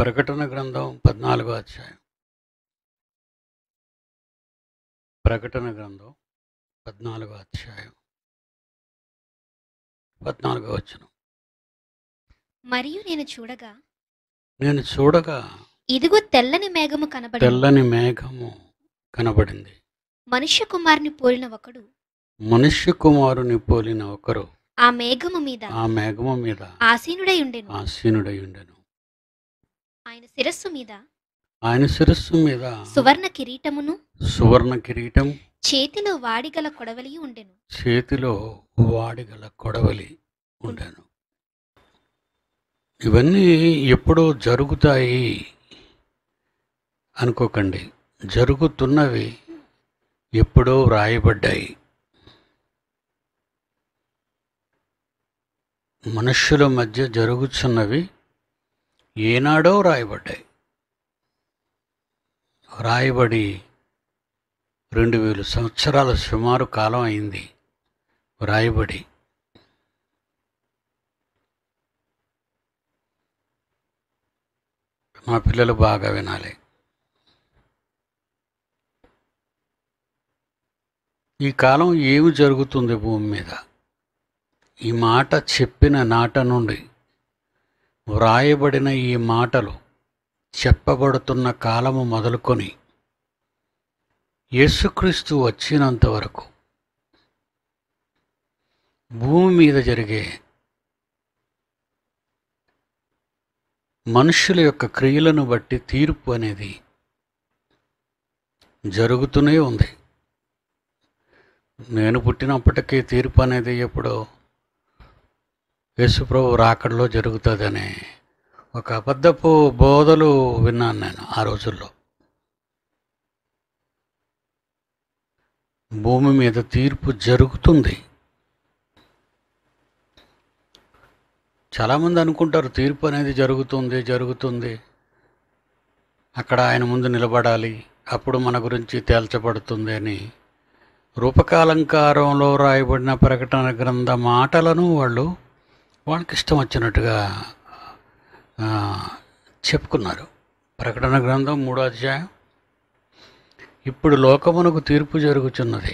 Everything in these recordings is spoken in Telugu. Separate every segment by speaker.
Speaker 1: ప్రకటన గ్రంథం పద్నాలుగో అధ్యాయం ప్రకటన గ్రంథం పద్నాలుగో అధ్యాయం పద్నాలుగో వచనం
Speaker 2: మరియు నేను చూడగా
Speaker 1: నేను చూడగా
Speaker 2: ఇదిగో తెల్లని మేఘము కనబడి
Speaker 1: తెల్లని మేఘము కనబడింది
Speaker 2: మనుష్య కుమారుని పోలిన ఒకడు
Speaker 1: మనుష్య కుమారుని పోలిన ఒకరు
Speaker 2: ఆ మేఘము మీద
Speaker 1: ఆ మేఘము మీద
Speaker 2: ఆసీనుడై ఉండెను
Speaker 1: ఆసీనుడై ఉండెను
Speaker 2: ఆయన శిరస్సు మీద
Speaker 1: ఆయన శిరస్సు మీద
Speaker 2: సువర్ణ కిరీటమును
Speaker 1: సువర్ణ కిరీటం
Speaker 2: చేతిలో వాడిగల కొడవలి ఉండెను
Speaker 1: చేతిలో వాడిగల కొడవలి ఉండను ఇవన్నీ ఎప్పుడో జరుగుతాయి అనుకోకండి జరుగుతున్నవి ఎప్పుడో వ్రాయబడ్డాయి మనుష్యుల మధ్య జరుగుతున్నవి ఏనాడో వ్రాయబడ్డాయి వ్రాయబడి రెండు వేల సంవత్సరాల సుమారు కాలం అయింది వ్రాయబడి మా పిల్లలు బాగా వినాలి ఈ కాలం ఏమి జరుగుతుంది భూమి మీద ఈ మాట చెప్పిన నాట నుండి వ్రాయబడిన ఈ మాటలు చెప్పబడుతున్న కాలము మొదలుకొని యేసుక్రీస్తు వచ్చినంత వరకు భూమి మీద జరిగే మనుషుల యొక్క క్రియలను బట్టి తీర్పు అనేది జరుగుతూనే ఉంది నేను పుట్టినప్పటికీ తీర్పు అనేది ఎప్పుడో యేసుప్రభు రాకడలో జరుగుతుందనే ఒక అబద్ధపు బోధలు విన్నాను నేను ఆ రోజుల్లో భూమి మీద తీర్పు జరుగుతుంది చాలామంది అనుకుంటారు తీర్పు అనేది జరుగుతుంది జరుగుతుంది అక్కడ ఆయన ముందు నిలబడాలి అప్పుడు మన గురించి తేల్చబడుతుంది అని రూపకాలంకారంలో రాయబడిన ప్రకటన గ్రంథ మాటలను వాళ్ళు వాళ్ళకి ఇష్టం వచ్చినట్టుగా ఆ, చెప్పుకున్నారు ప్రకటన గ్రంథం మూడో అధ్యాయం ఇప్పుడు లోకమునకు తీర్పు జరుగుచున్నది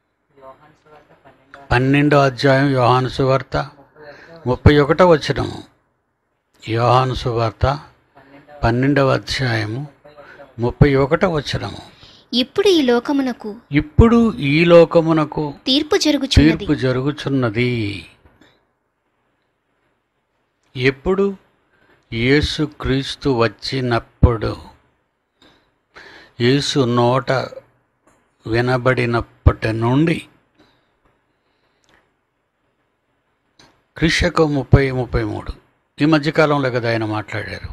Speaker 1: పన్నెండో అధ్యాయం యోహాను సువార్త ముప్పై ఒకటో వచనము యోహాను సువార్త పన్నెండవ అధ్యాయము ముప్పై ఒకటో వచనము
Speaker 2: ఇప్పుడు ఈ లోకమునకు
Speaker 1: ఇప్పుడు ఈ లోకమునకు
Speaker 2: తీర్పు జరుగుచున్నది
Speaker 1: తీర్పు జరుగుచున్నది ఎప్పుడు యేసుక్రీస్తు వచ్చినప్పుడు యేసు నోట వినబడినప్పటి నుండి క్రిషకు ముప్పై ముప్పై మూడు ఈ మధ్యకాలంలో కదా ఆయన మాట్లాడారు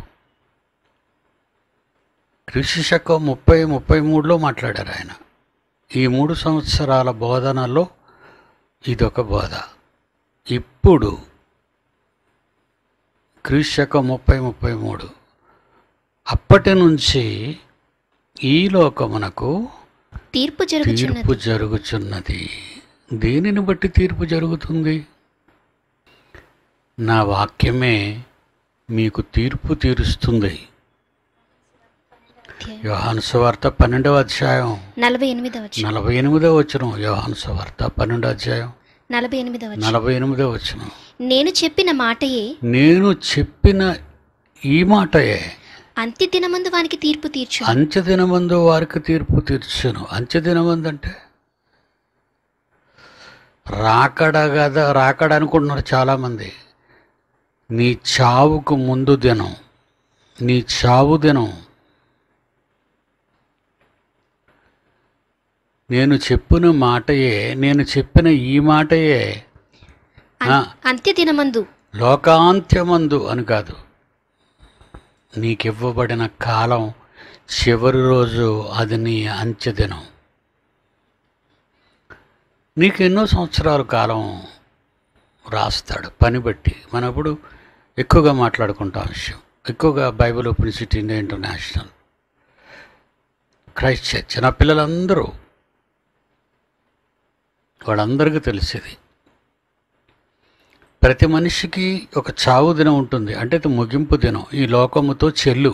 Speaker 1: క్రిషకు ముప్పై ముప్పై మూడులో మాట్లాడారు ఆయన ఈ మూడు సంవత్సరాల బోధనలో ఇదొక బోధ ఇప్పుడు క్రీశక ముప్పై ముప్పై మూడు అప్పటి నుంచి ఈ లోకమునకు
Speaker 2: తీర్పు జరుగుచున్నది
Speaker 1: తీర్పు జరుగుచున్నది దేనిని బట్టి తీర్పు జరుగుతుంది నా వాక్యమే మీకు తీర్పు తీరుస్తుంది యోహాను సువార్త పన్నెండవ అధ్యాయం
Speaker 2: నలభై ఎనిమిదవ
Speaker 1: నలభై ఎనిమిదవ వచ్చిన యోహాను సువార్త పన్నెండో అధ్యాయం
Speaker 2: నలభై ఎనిమిదవ
Speaker 1: నలభై ఎనిమిదవ వచ్చిన
Speaker 2: నేను చెప్పిన మాటయే
Speaker 1: నేను చెప్పిన ఈ మాటయే
Speaker 2: అంత్య దినమందు వానికి తీర్పు తీర్చు
Speaker 1: అంచెదినమందు వారికి తీర్పు తీర్చును అంచెదినమందు అంటే రాకడ కదా రాకడ అనుకుంటున్నారు చాలామంది నీ చావుకు ముందు దినం నీ చావు దినం నేను చెప్పిన మాటయే నేను చెప్పిన ఈ మాటయే ఆ,
Speaker 2: అంత్య దినమందు
Speaker 1: లోకాంత్యమందు అని కాదు నీకివ్వబడిన కాలం చివరి రోజు అది నీ అంత్యదినం నీకు ఎన్నో సంవత్సరాల కాలం రాస్తాడు పని బట్టి మనం ఇప్పుడు ఎక్కువగా మాట్లాడుకుంటాం విషయం ఎక్కువగా Bible open city India international Christ church నా పిల్లలందరూ వాళ్ళందరికీ తెలిసేది ప్రతి మనిషికి ఒక చావు దినం ఉంటుంది అంటే ఇది ముగింపు దినం ఈ లోకముతో చెల్లు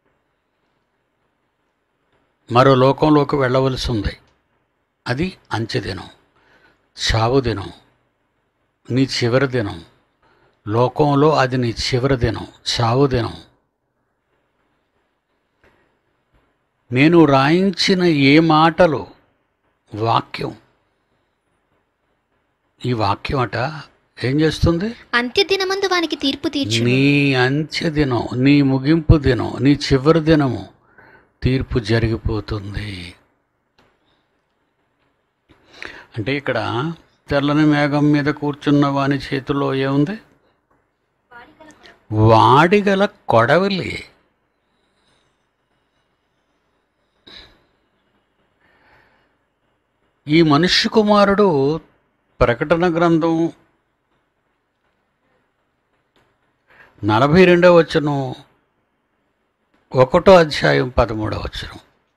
Speaker 1: మరో లోకంలోకి వెళ్ళవలసి ఉంది అది అంచె దినం చావు దినం నీ చివరి దినం లోకంలో అది నీ చివరి దినం చావు దినం నేను రాయించిన ఏ మాటలు వాక్యం ఈ వాక్యం అట ఏం చేస్తుంది
Speaker 2: అంత్య దినమందు వానికి తీర్పు తీర్చును
Speaker 1: నీ అంచె దినం నీ ముగింపు దినం నీ చివరి దినము తీర్పు జరిగిపోతుంది అంటే ఇక్కడ తెల్లని మేఘం మీద కూర్చున్న వాని చేతిలో ఏముంది వాడిగల కొడవలి ఈ మనుష్య కుమారుడు ప్రకటన గ్రంథం నలభై రెండవ వచ్చను ఒకటో అధ్యాయం పదమూడవ వచ్చను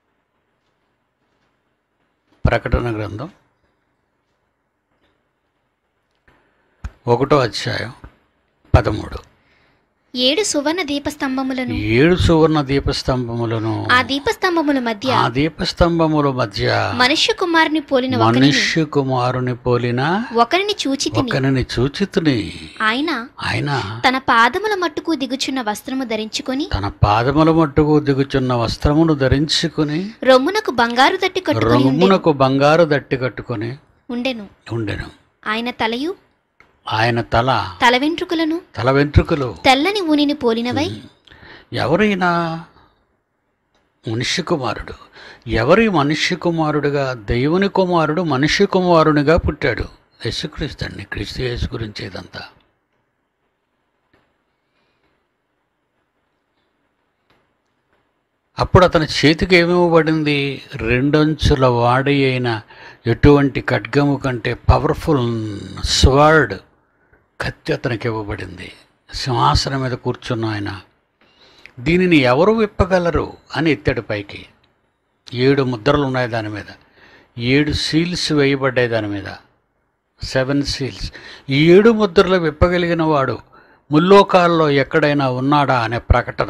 Speaker 1: ప్రకటన గ్రంథం ఒకటో అధ్యాయం పదమూడు
Speaker 2: ఏడు సువర్ణ దీపస్తంభములను
Speaker 1: ఏడు సువర్ణ దీపస్తంభములను
Speaker 2: ఆ దీపస్తంభముల మధ్య
Speaker 1: ఆ దీపస్తంభముల మధ్య
Speaker 2: మనుష్య కుమారుని పోలిన ఒకరిని
Speaker 1: మనుష్య కుమారుని పోలిన
Speaker 2: ఒకరిని చూచి తిని
Speaker 1: ఒకరిని చూచితుని
Speaker 2: ఆయన
Speaker 1: ఆయన
Speaker 2: తన పాదముల మట్టుకు దిగుచున్న వస్త్రము ధరించుకొని
Speaker 1: తన పాదముల మట్టుకు దిగుచున్న వస్త్రమును ధరించుకుని
Speaker 2: రొమ్మునకు బంగారు దట్టి కట్టుకొని ఉండెను.
Speaker 1: రొమ్మునకు బంగారు దట్టి కట్టుకొని
Speaker 2: ఉండెను
Speaker 1: ఉండెను
Speaker 2: ఆయన తలయు
Speaker 1: ఆయన తల
Speaker 2: తల వెంట్రుకలను
Speaker 1: తల వెంట్రుకలు
Speaker 2: తెల్లని ఊనిని పోలినవై
Speaker 1: ఎవరైనా మనుష్య కుమారుడు ఎవరి మనుష్య కుమారుడుగా దేవుని కుమారుడు మనుష్య కుమారునిగా పుట్టాడు యేసుక్రీస్తు అండి క్రీస్తు యేసు గురించి ఇదంతా అప్పుడు అతని చేతికి ఏమివ్వబడింది రెండంచుల వాడి అయిన ఎటువంటి ఖడ్గము కంటే పవర్ఫుల్ స్వర్డ్ కత్తి అతనికి ఇవ్వబడింది సింహాసనం మీద కూర్చున్న ఆయన దీనిని ఎవరు విప్పగలరు అని ఎత్తాడు పైకి ఏడు ముద్రలు ఉన్నాయి దాని మీద ఏడు సీల్స్ వేయబడ్డాయి దాని మీద సెవెన్ సీల్స్ ఈ ఏడు ముద్రలు విప్పగలిగిన వాడు ముల్లోకాల్లో ఎక్కడైనా ఉన్నాడా అనే ప్రకటన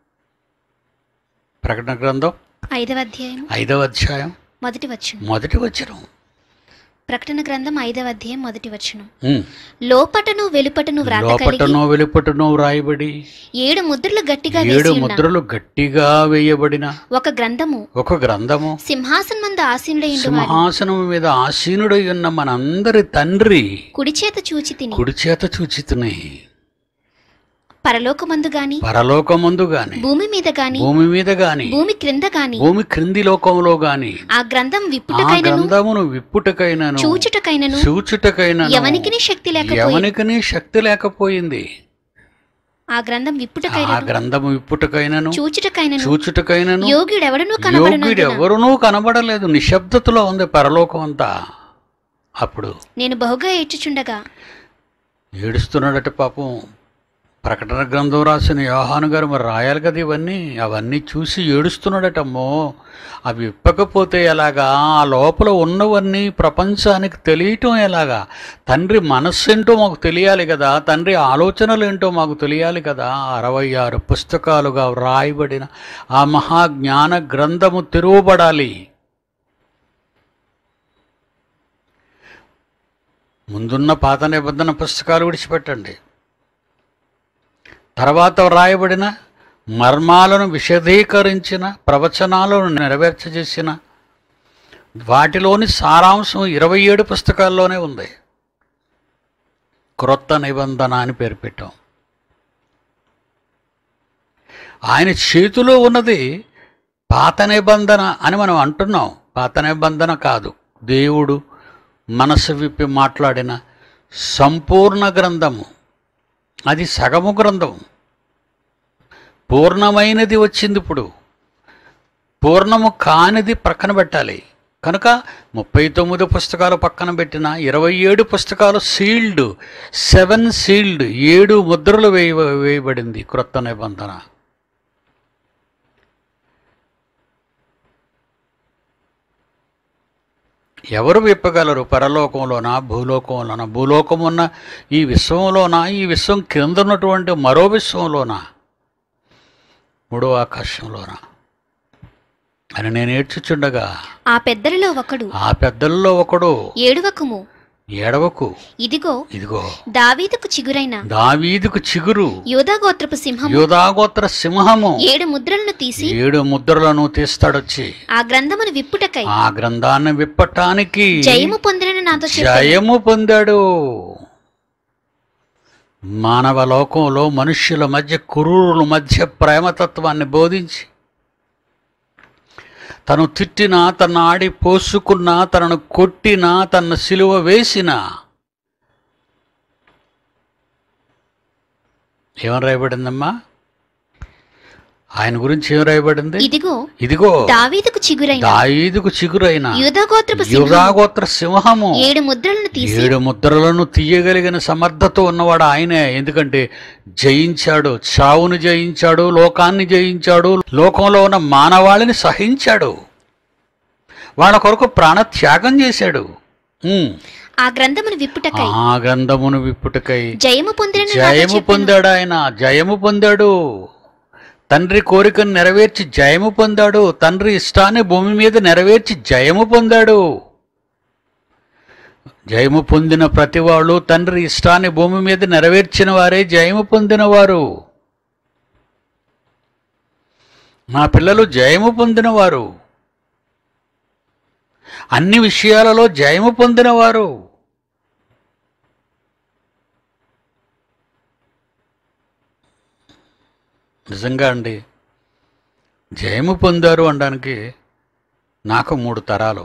Speaker 1: ప్రకటన గ్రంథం
Speaker 2: ఐదవ అధ్యాయం
Speaker 1: ఐదవ అధ్యాయం
Speaker 2: మొదటి వచనం
Speaker 1: మొదటి వచనం
Speaker 2: ప్రకటన గ్రంథం ఐదవ అధ్యాయం మొదటి వచనం
Speaker 1: ఉమ్.
Speaker 2: లోపటను వెలుపటను వ్రాత కలిగి
Speaker 1: లోపటనో వెలుపటనో వ్రాయబడి
Speaker 2: ఏడు ముద్రలు గట్టిగా
Speaker 1: ఏడు
Speaker 2: వేసి ఉన్న
Speaker 1: ముద్రలు గట్టిగా వేయబడిన
Speaker 2: ఒక గ్రంథము
Speaker 1: ఒక గ్రంథము
Speaker 2: సింహాసనం మందు ఆసీనుడైండు వాడు
Speaker 1: సింహాసనం మీద ఆసీనుడై ఉన్న మనందరి తండ్రి
Speaker 2: కుడి చేత చూచి తిని
Speaker 1: కుడి చేత చూచితుని
Speaker 2: పరలోకమందు గాని
Speaker 1: పరలోకమందు గాని
Speaker 2: భూమి మీద గాని
Speaker 1: భూమి మీద గాని
Speaker 2: భూమి క్రింద గాని
Speaker 1: భూమి క్రింది లోకంలో గాని
Speaker 2: ఆ గ్రంథం
Speaker 1: ఆ
Speaker 2: విప్పుటకైనను
Speaker 1: గ్రంథమును విప్పుటకైనను
Speaker 2: చూచుటకైనను
Speaker 1: చూచుటకైనను
Speaker 2: ఎవనికిని శక్తి లేకపోయి
Speaker 1: ఎవనికని శక్తి లేకపోయింది
Speaker 2: ఆ గ్రంథం
Speaker 1: ఆ
Speaker 2: విప్పుటకైనను
Speaker 1: గ్రంథము విప్పుటకైనను
Speaker 2: చూచుటకైనను
Speaker 1: చూచుటకైనను
Speaker 2: యోగ్యుడెవడను
Speaker 1: యోగ్యుడు
Speaker 2: కనబడిన
Speaker 1: ఎవరునూ కనబడలేదు నిశ్శబ్దతలో ఉంది పరలోకం అంతా అప్పుడు
Speaker 2: నేను బహుగా ఏడ్చుచుండగా
Speaker 1: ఏడుస్తున్నాడట పాపం ప్రకటన గ్రంథం రాసిన యోహాను గారు మరి రాయాలి కదా ఇవన్నీ అవన్నీ చూసి ఏడుస్తున్నాడట అమ్మో అవి ఇప్పకపోతే ఎలాగా ఆ లోపల ఉన్నవన్నీ ప్రపంచానికి తెలియటం ఎలాగా తండ్రి మనస్సు ఏంటో మాకు తెలియాలి కదా తండ్రి ఆలోచనలు ఏంటో మాకు తెలియాలి కదా అరవై ఆరు పుస్తకాలుగా వ్రాయబడిన ఆ మహాజ్ఞాన గ్రంథము తెరవబడాలి ముందున్న పాత నిబంధన పుస్తకాలు విడిచిపెట్టండి తర్వాత వ్రాయబడిన మర్మాలను విశదీకరించిన ప్రవచనాలను నెరవేర్చజేసిన వాటిలోని సారాంశం ఇరవై ఏడు పుస్తకాల్లోనే ఉంది క్రొత్త నిబంధన అని పేరు పెట్టాం ఆయన చేతిలో ఉన్నది పాత నిబంధన అని మనం అంటున్నాం పాత నిబంధన కాదు దేవుడు మనసు విప్పి మాట్లాడిన సంపూర్ణ గ్రంథము అది సగము గ్రంథం పూర్ణమైనది వచ్చింది ఇప్పుడు పూర్ణము కానిది పక్కన పెట్టాలి కనుక ముప్పై తొమ్మిది పుస్తకాలు పక్కన పెట్టిన ఇరవై ఏడు పుస్తకాలు సీల్డ్ సెవెన్ సీల్డ్ ఏడు ముద్రలు వేయ వేయబడింది క్రొత్త నిబంధన ఎవరు విప్పగలరు పరలోకంలోనా భూలోకంలోనా భూలోకం ఉన్న ఈ విశ్వంలోనా ఈ విశ్వం కింద ఉన్నటువంటి మరో విశ్వంలోనా మూడో ఆకాశంలోనా అని నేను ఏడ్చుచుండగా
Speaker 2: ఆ పెద్దలలో ఒకడు
Speaker 1: ఆ పెద్దల్లో ఒకడు
Speaker 2: ఏడువకుము
Speaker 1: ఏడవకు
Speaker 2: ఇదిగో
Speaker 1: ఇదిగో
Speaker 2: దావీదుకు చిగురైన
Speaker 1: దావీదుకు చిగురు
Speaker 2: యోధాగోత్రపు సింహము
Speaker 1: యోధాగోత్ర సింహము
Speaker 2: ఏడు ముద్రలను తీసి
Speaker 1: ఏడు ముద్రలను తీస్తాడొచ్చి
Speaker 2: ఆ గ్రంథమును విప్పుటకై
Speaker 1: ఆ గ్రంథాన్ని విప్పటానికి
Speaker 2: జయము పొందిన నాతో చెప్పాను
Speaker 1: జయము పొందాడు మానవ లోకంలో మనుష్యుల మధ్య కురూరుల మధ్య ప్రేమతత్వాన్ని బోధించి తను తిట్టినా తన ఆడి పోసుకున్నా తనను కొట్టినా తన సిలువ వేసినా ఏమని రాయబడిందమ్మా ఆయన గురించి ఏం రాయబడింది
Speaker 2: ఇదిగో
Speaker 1: ఇదిగో
Speaker 2: దావీదుకు చిగురైన
Speaker 1: దావీదుకు చిగురైన
Speaker 2: యూదాగోత్రపు సింహము
Speaker 1: యువరాగోత్ర సింహము
Speaker 2: ఏడు ముద్రలను తీసి
Speaker 1: ఏడు ముద్రలను తీయగలిగిన సమర్థత ఉన్నవాడు ఆయనే ఎందుకంటే జయించాడు చావును జయించాడు లోకాన్ని జయించాడు లోకంలో ఉన్న మానవాళిని సహించాడు వాళ్ళ కొరకు ప్రాణత్యాగం చేశాడు ఉమ్.
Speaker 2: ఆ గ్రంథమును విప్పుటకై
Speaker 1: ఆ గ్రంథమును విప్పుటకై
Speaker 2: జయము పొందిన నాతో
Speaker 1: జయము
Speaker 2: చెప్పెను.
Speaker 1: పొందాడు ఆయన జయము పొందాడు తండ్రి కోరికను నెరవేర్చి జయము పొందాడు తండ్రి ఇష్టాన్ని భూమి మీద నెరవేర్చి జయము పొందాడు జయము పొందిన ప్రతి వాళ్ళు తండ్రి ఇష్టాన్ని భూమి మీద నెరవేర్చిన వారే జయము పొందినవారు నా పిల్లలు జయము పొందినవారు అన్ని విషయాలలో జయము పొందినవారు నిజంగా అండి జయము పొందారు అనడానికి నాకు మూడు తరాలు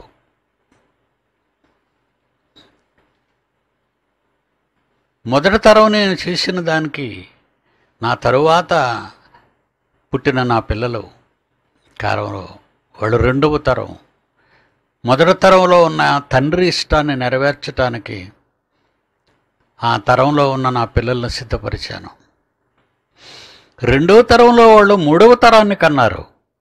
Speaker 1: మొదటి తరం నేను చేసిన దానికి నా తరువాత పుట్టిన నా పిల్లలు కాలంలో వాళ్ళు రెండవ తరం మొదటి తరంలో ఉన్న తండ్రి ఇష్టాన్ని నెరవేర్చడానికి ఆ తరంలో ఉన్న నా పిల్లల్ని సిద్ధపరిచాను రెండవ తరంలో వాళ్ళు మూడవ తరాన్ని కన్నారు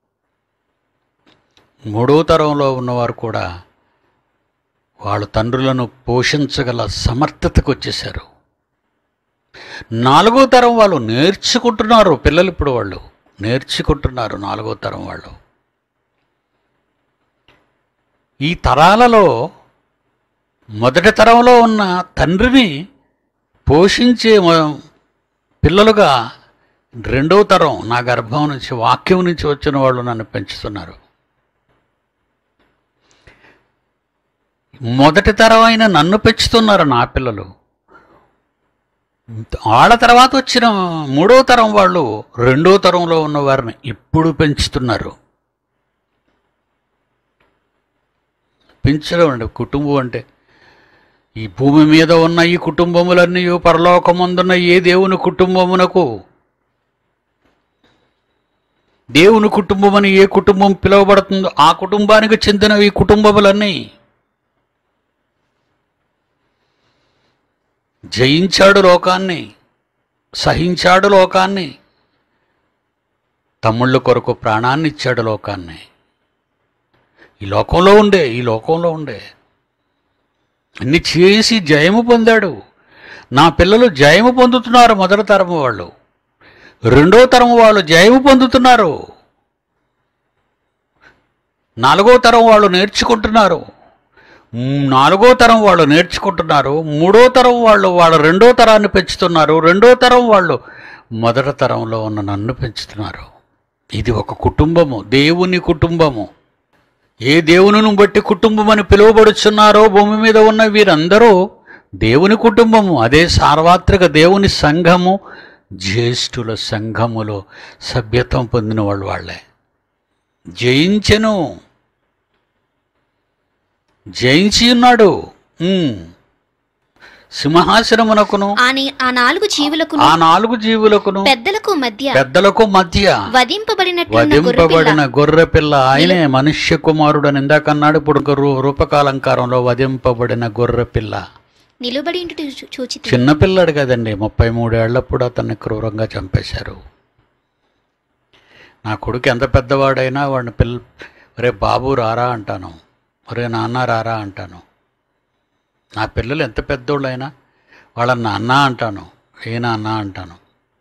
Speaker 1: మూడవ తరంలో ఉన్నవారు కూడా వాళ్ళ తండ్రులను పోషించగల సమర్థతకు వచ్చేశారు నాలుగో తరం వాళ్ళు నేర్చుకుంటున్నారు పిల్లలు ఇప్పుడు వాళ్ళు నేర్చుకుంటున్నారు నాలుగో తరం వాళ్ళు ఈ తరాలలో మొదటి తరంలో ఉన్న తండ్రిని పోషించే మ- పిల్లలుగా రెండవ తరం నా గర్భం నుంచి వాక్యం నుంచి వచ్చిన వాళ్ళు నన్ను పెంచుతున్నారు మొదటి తరం అయిన నన్ను పెంచుతున్నారు నా పిల్లలు వాళ్ళ తర్వాత వచ్చిన మూడో తరం వాళ్ళు రెండో తరంలో ఉన్న వారిని ఇప్పుడు పెంచుతున్నారు పెంచడం అండి కుటుంబం అంటే ఈ భూమి మీద ఉన్న ఈ కుటుంబములన్నీ పరలోకమందున్న ఏ దేవుని కుటుంబమునకు దేవుని కుటుంబం అని ఏ కుటుంబం పిలువబడుతుందో ఆ కుటుంబానికి చెందిన ఈ కుటుంబములన్నీ జయించాడు లోకాన్ని సహించాడు లోకాన్ని తమ్ముళ్ళ కొరకు ప్రాణాన్ని ఇచ్చాడు లోకాన్ని ఈ లోకంలో ఉండే ఈ లోకంలో ఉండే అన్ని చేసి జయము పొందాడు నా పిల్లలు జయము పొందుతున్నారు మొదటి తరము వాళ్ళు రెండో తరం వాళ్ళు జయము పొందుతున్నారు నాలుగో తరం వాళ్ళు నేర్చుకుంటున్నారు మ్, నాలుగో తరం వాళ్ళు నేర్చుకుంటున్నారు మూడో తరం వాళ్ళు వాళ్ళ రెండో తరాన్ని పెంచుతున్నారు రెండో తరం వాళ్ళు మొదటి తరంలో ఉన్న నన్ను పెంచుతున్నారు ఇది ఒక కుటుంబము దేవుని కుటుంబము ఏ దేవునిని బట్టి కుటుంబం అని పిలువబడుచున్నారో భూమి మీద ఉన్న వీరందరూ దేవుని కుటుంబము అదే సార్వత్రిక దేవుని సంఘము జ్యేష్ఠుల సంఘములో సభ్యత్వం పొందిన వాళ్ళు వాళ్ళే జయించెను జయించి ఉన్నాడు ఉమ్. సింహాసనమునకును
Speaker 2: ఆ నీ- ఆ నాలుగు జీవులకు
Speaker 1: ఆ నాలుగు జీవులకును
Speaker 2: పెద్దలకు మధ్య
Speaker 1: పెద్దలకు మధ్య
Speaker 2: వధింపబడినట్లున్న
Speaker 1: వధింపబడిన గొర్రె పిల్ల ఆయనే మనుష్య కుమారుడు అని ఇందాక అన్నాడు ఇప్పుడు ఒక రూ- రూపకాలంకారంలో వధింపబడిన గొర్రె పిల్ల
Speaker 2: నిలబడి చూచి
Speaker 1: చిన్న పిల్లడు కదండి ముప్పై మూడేళ్లప్పుడు అతన్ని క్రూరంగా చంపేశారు నా కొడుకు ఎంత పెద్దవాడైనా వాడిని పిల్ల రే బాబు రారా అంటాను ఒరే నాన్న రారా అంటాను నా పిల్లలు ఎంత పెద్దోళ్ళైనా వాళ్ళని నాన్న అంటాను ఏ నాన్న అంటాను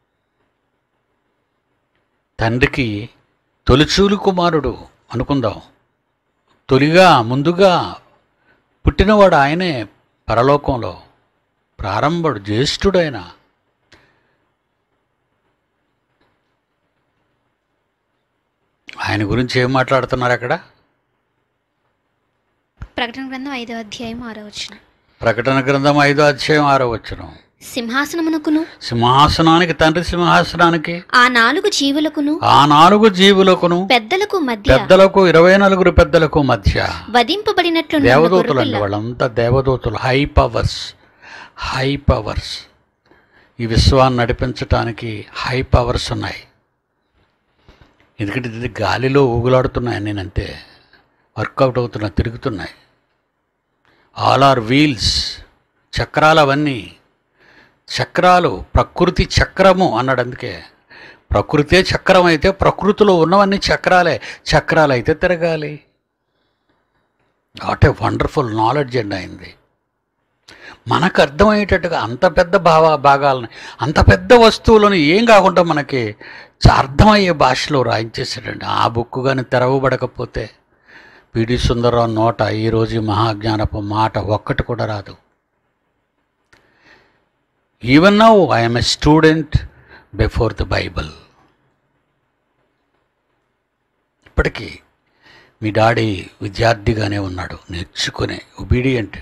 Speaker 1: తండ్రికి తొలిచూలు కుమారుడు అనుకుందాం తొలిగా ముందుగా పుట్టినవాడు ఆయనే పరలోకంలో ప్రారంభుడు జ్యేష్ఠుడైన ఆయన గురించి ఏం మాట్లాడుతున్నారు అక్కడ
Speaker 2: ప్రకటన గ్రంథం ఐదవ అధ్యాయం ఆరో వచనం
Speaker 1: ప్రకటన గ్రంథం ఐదో అధ్యాయం ఆరో వచ్చిన
Speaker 2: సింహాసనమునకును
Speaker 1: సింహాసనానికి తండ్రి సింహాసనానికి
Speaker 2: ఆ నాలుగు జీవులకును
Speaker 1: ఆ నాలుగు జీవులకును
Speaker 2: పెద్దలకు మధ్య
Speaker 1: పెద్దలకు ఇరవై నలుగురు పెద్దలకు మధ్య
Speaker 2: వధింపబడినట్లు
Speaker 1: దేవదూతలు అండి వాళ్ళంతా దేవదూతలు హై పవర్స్ హై పవర్స్ ఈ విశ్వాన్ని నడిపించటానికి హై పవర్స్ ఉన్నాయి ఎందుకంటే ఇది గాలిలో ఊగులాడుతున్నాయి నేనంతే వర్కౌట్ అవుతున్నాయి తిరుగుతున్నాయి ఆల్ ఆర్ వీల్స్ చక్రాలు అవన్నీ చక్రాలు ప్రకృతి చక్రము అన్నాడు అందుకే ప్రకృతే చక్రం అయితే ప్రకృతిలో ఉన్నవన్నీ చక్రాలే చక్రాలు అయితే తిరగాలి వాట్ ఏ వండర్ఫుల్ నాలెడ్జ్ అండి అయింది మనకు అర్థమయ్యేటట్టుగా అంత పెద్ద భావ భాగాలని అంత పెద్ద వస్తువులను ఏం కాకుండా మనకి చ- అర్థమయ్యే భాషలో రాయించేసాడండి ఆ బుక్ కానీ తెరవబడకపోతే పిడి సుందరరావు నోట ఈరోజు ఈ మహాజ్ఞానపు మాట ఒక్కటి కూడా రాదు even now I'm a student before the Bible ఇప్పటికీ మీ డాడీ విద్యార్థిగానే ఉన్నాడు నేర్చుకునే ఒబీడియంట్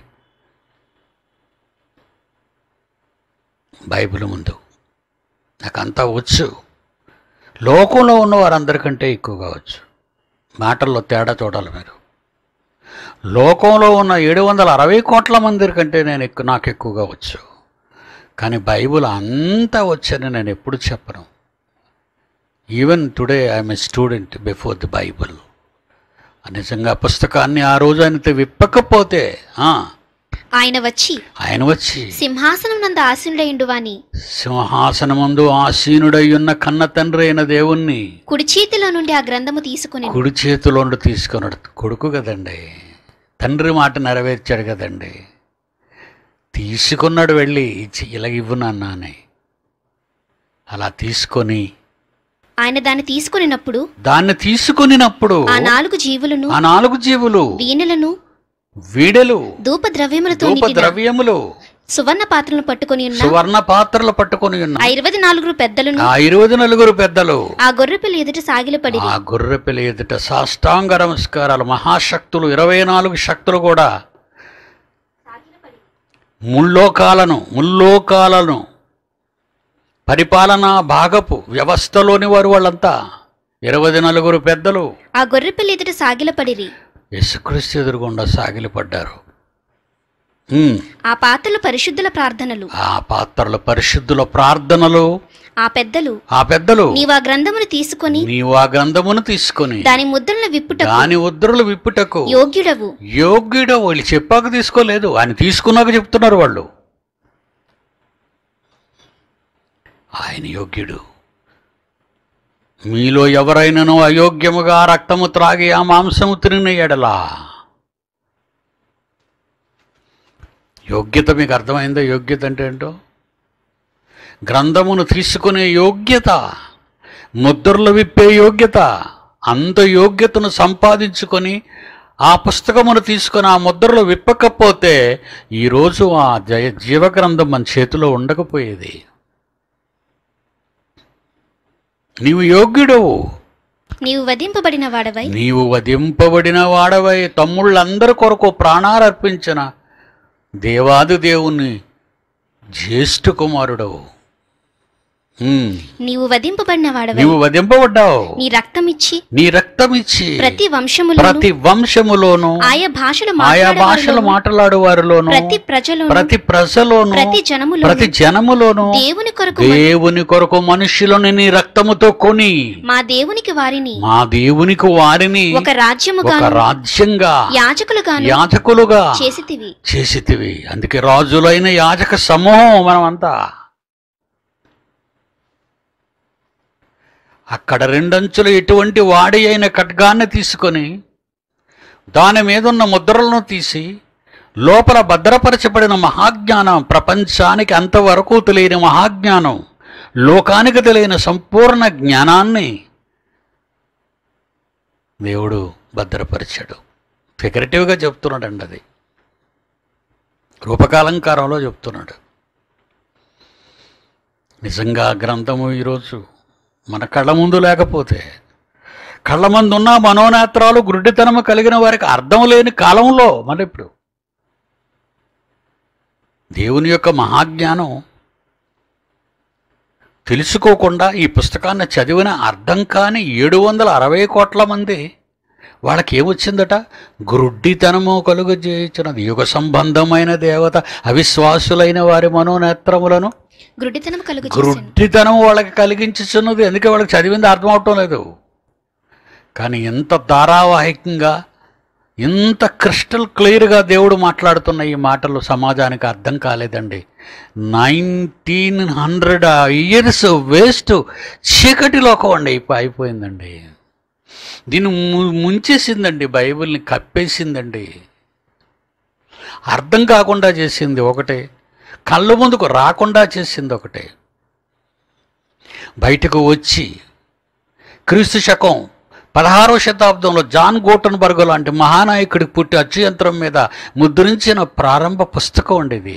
Speaker 1: బైబిల్ ముందు నాకంతా వచ్చు లోకంలో ఉన్న వారందరికంటే ఎక్కువగా వచ్చు మాటల్లో తేడా చూడాలి మీరు లోకంలో ఉన్న ఏడు వందల అరవై కోట్ల మంది కంటే నేను ఎక్కువ నాకు ఎక్కువగా వచ్చు కానీ బైబిల్ అంతా వచ్చని నేను ఎప్పుడు చెప్పను even today I'm a student before the Bible నిజంగా పుస్తకాన్ని ఆ రోజు ఆయనతో విప్పకపోతే ఆ,
Speaker 2: ఆయన వచ్చి
Speaker 1: ఆయన వచ్చి
Speaker 2: సింహాసనం నందు ఆసీనుడైండు వాని
Speaker 1: సింహాసనమందు ఆసీనుడై ఉన్న కన్న తండ్రి అయిన దేవుణ్ణి
Speaker 2: కుడి చేతిలో నుండి ఆ గ్రంథము తీసుకుని
Speaker 1: కుడి చేతిలోండి తీసుకున్నాడు కొడుకు కదండి తండ్రి మాట నెరవేర్చాడు కదండి తీసుకున్నాడు వెళ్ళి ఇచ్చి ఇలా ఇవ్వు నాన్న అని అలా తీసుకొని
Speaker 2: ఆయన దాన్ని తీసుకునినప్పుడు
Speaker 1: దాన్ని తీసుకొనినప్పుడు
Speaker 2: ఆ నాలుగు జీవులను
Speaker 1: ఆ నాలుగు జీవులు
Speaker 2: వీణులను
Speaker 1: వీడెలు
Speaker 2: ధూప ద్రవ్యములతో
Speaker 1: ధూప
Speaker 2: నిండిన
Speaker 1: ద్రవ్యములు
Speaker 2: సువర్ణ పాత్రలను పట్టుకొని ఉన్న
Speaker 1: సువర్ణ పాత్రలు పట్టుకొని ఉన్న
Speaker 2: ఆ ఇరవై నాలుగు పెద్దలను
Speaker 1: ఆ ఇరవై నలుగురు పెద్దలు
Speaker 2: ఆ గొర్రెపిల్ల ఎదుట సాగిలపడి
Speaker 1: ఆ గొర్రె పిల్ల ఎదుట సాష్టాంగ నమస్కారాలు మహాశక్తులు ఇరవై నాలుగు శక్తులు కూడా ముల్లోకాలను ముల్లోకాలను పరిపాలనా భాగపు వ్యవస్థలోని వారు వాళ్ళంతా ఇరవై నలుగురు పెద్దలు
Speaker 2: ఆ గొర్రెపిల్ల ఎదుట సాగిలపడిరి
Speaker 1: యేసుక్రీస్తు ఎదురుగుండా సాగిలపడ్డారు ఉమ్,
Speaker 2: ఆ పాత్రలు పరిశుద్ధుల ప్రార్థనలు
Speaker 1: ఆ పాత్రల పరిశుద్ధుల ప్రార్థనలు
Speaker 2: ఆ పెద్దలు
Speaker 1: ఆ పెద్దలు
Speaker 2: నీవు ఆ గ్రంథమును తీసుకొని
Speaker 1: నీవు ఆ గ్రంథమును తీసుకొని
Speaker 2: దాని ముద్రలను విప్పుటకు
Speaker 1: దాని ఉద్రలు విప్పుటకు
Speaker 2: యోగ్యుడవు
Speaker 1: యోగ్యుడు వాళ్ళు చెప్పాక తీసుకోలేదు ఆయన తీసుకున్నాక చెప్తున్నారు వాళ్ళు ఆయన యోగ్యుడు మీలో ఎవరైనానో అయోగ్యముగా రక్తము త్రాగి ఆ మాంసము తిరిగిన ఎడలా యోగ్యత మీకు అర్థమైందో యోగ్యత అంటే ఏంటో గ్రంథమును తీసుకునే యోగ్యత ముద్రలు విప్పే యోగ్యత అంత యోగ్యతను సంపాదించుకొని ఆ పుస్తకమును తీసుకొని ఆ ముద్రలు విప్పకపోతే ఈరోజు ఆ జయ జీవగ్రంథం మన చేతిలో ఉండకపోయేది నీవు యోగ్యుడవు
Speaker 2: నీవు వధింపబడిన వాడవై
Speaker 1: నీవు వధింపబడిన వాడవై తమ్ముళ్ళందరి కొరకు ప్రాణాలర్పించిన దేవాది దేవుని జ్యేష్ఠ కుమారుడవు ఉమ్,
Speaker 2: నీవు వధింపబడిన వాడవై
Speaker 1: నీవు వధింపబడ్డావు
Speaker 2: నీ రక్తమిచ్చి
Speaker 1: నీ రక్తమిచ్చి
Speaker 2: ప్రతి వంశములోను
Speaker 1: ప్రతి వంశములోను
Speaker 2: ఆయా భాషలు
Speaker 1: ఆయా భాషలు
Speaker 2: మాట్లాడేవారిలోను,
Speaker 1: మాట్లాడు వారిలోను
Speaker 2: ప్రతి ప్రజలోను
Speaker 1: ప్రతి ప్రజలోను
Speaker 2: ప్రతి జనములోను
Speaker 1: ప్రతి జనములోను
Speaker 2: దేవుని కొరకు
Speaker 1: దేవుని కొరకు మనుష్యులను నీ రక్తముతో కొని
Speaker 2: మా దేవునికి వారిని
Speaker 1: మా దేవునికి వారిని
Speaker 2: ఒక రాజ్యముగా
Speaker 1: ఒక రాజ్యంగా
Speaker 2: యాజకులుగాను
Speaker 1: యాజకులుగా
Speaker 2: చేసితివి
Speaker 1: చేసితివి అందుకే రాజులైన యాజక సమూహం మనమంతా అక్కడ రెండంచులు ఎటువంటి వాడి అయిన ఖడ్గాన్ని తీసుకొని దాని మీదున్న ముద్రలను తీసి లోపల భద్రపరచబడిన మహాజ్ఞానం ప్రపంచానికి అంతవరకు తెలియని మహాజ్ఞానం లోకానికి తెలియని సంపూర్ణ జ్ఞానాన్ని దేవుడు భద్రపరిచాడు ఫిగరేటివ్గా చెప్తున్నాడండి అది రూపకాలంకారంలో చెప్తున్నాడు నిజంగా ఆ గ్రంథము ఈరోజు మన కళ్ళ ముందు లేకపోతే కళ్ళ ముందు ఉన్న మనోనేత్రాలు గుడ్డితనము కలిగిన వారికి అర్థం లేని కాలంలో మన ఇప్పుడు దేవుని యొక్క మహాజ్ఞానం తెలుసుకోకుండా ఈ పుస్తకాన్ని చదివిన అర్థం కాని ఏడు వందల అరవై కోట్ల మంది వాళ్ళకి ఏమొచ్చిందట గ్రుడ్డితనము కలుగు చేయించినది యుగ సంబంధమైన దేవత అవిశ్వాసులైన వారి మనోనేత్రములను
Speaker 2: గుడ్డితనం కలుగు చేసెను.
Speaker 1: గ్రుడ్డితనం వాళ్ళకి కలిగించుచున్నది అందుకే వాళ్ళకి చదివింది అర్థం అవటం లేదు కానీ ఎంత ధారావాహికంగా ఇంత క్రిస్టల్ క్లియర్గా దేవుడు మాట్లాడుతున్న ఈ మాటలు సమాజానికి అర్థం కాలేదండి నైన్టీన్ హండ్రెడ్ ఇయర్స్ వేస్ట్ చీకటి లోకం అండి అయిపో- అయిపోయిందండి దీన్ని ము- ముంచేసిందండి బైబిల్ని కప్పేసిందండి అర్థం కాకుండా చేసింది ఒకటే కళ్ళు ముందుకు రాకుండా చేసింది ఒకటే బయటకు వచ్చి క్రీస్తు శకం పదహారవ శతాబ్దంలో జాన్ గోటన్బర్గ్ లాంటి మహానాయకుడికి పుట్టి అచ్చుయంత్రం మీద ముద్రించిన ప్రారంభ పుస్తకం అండి ఇది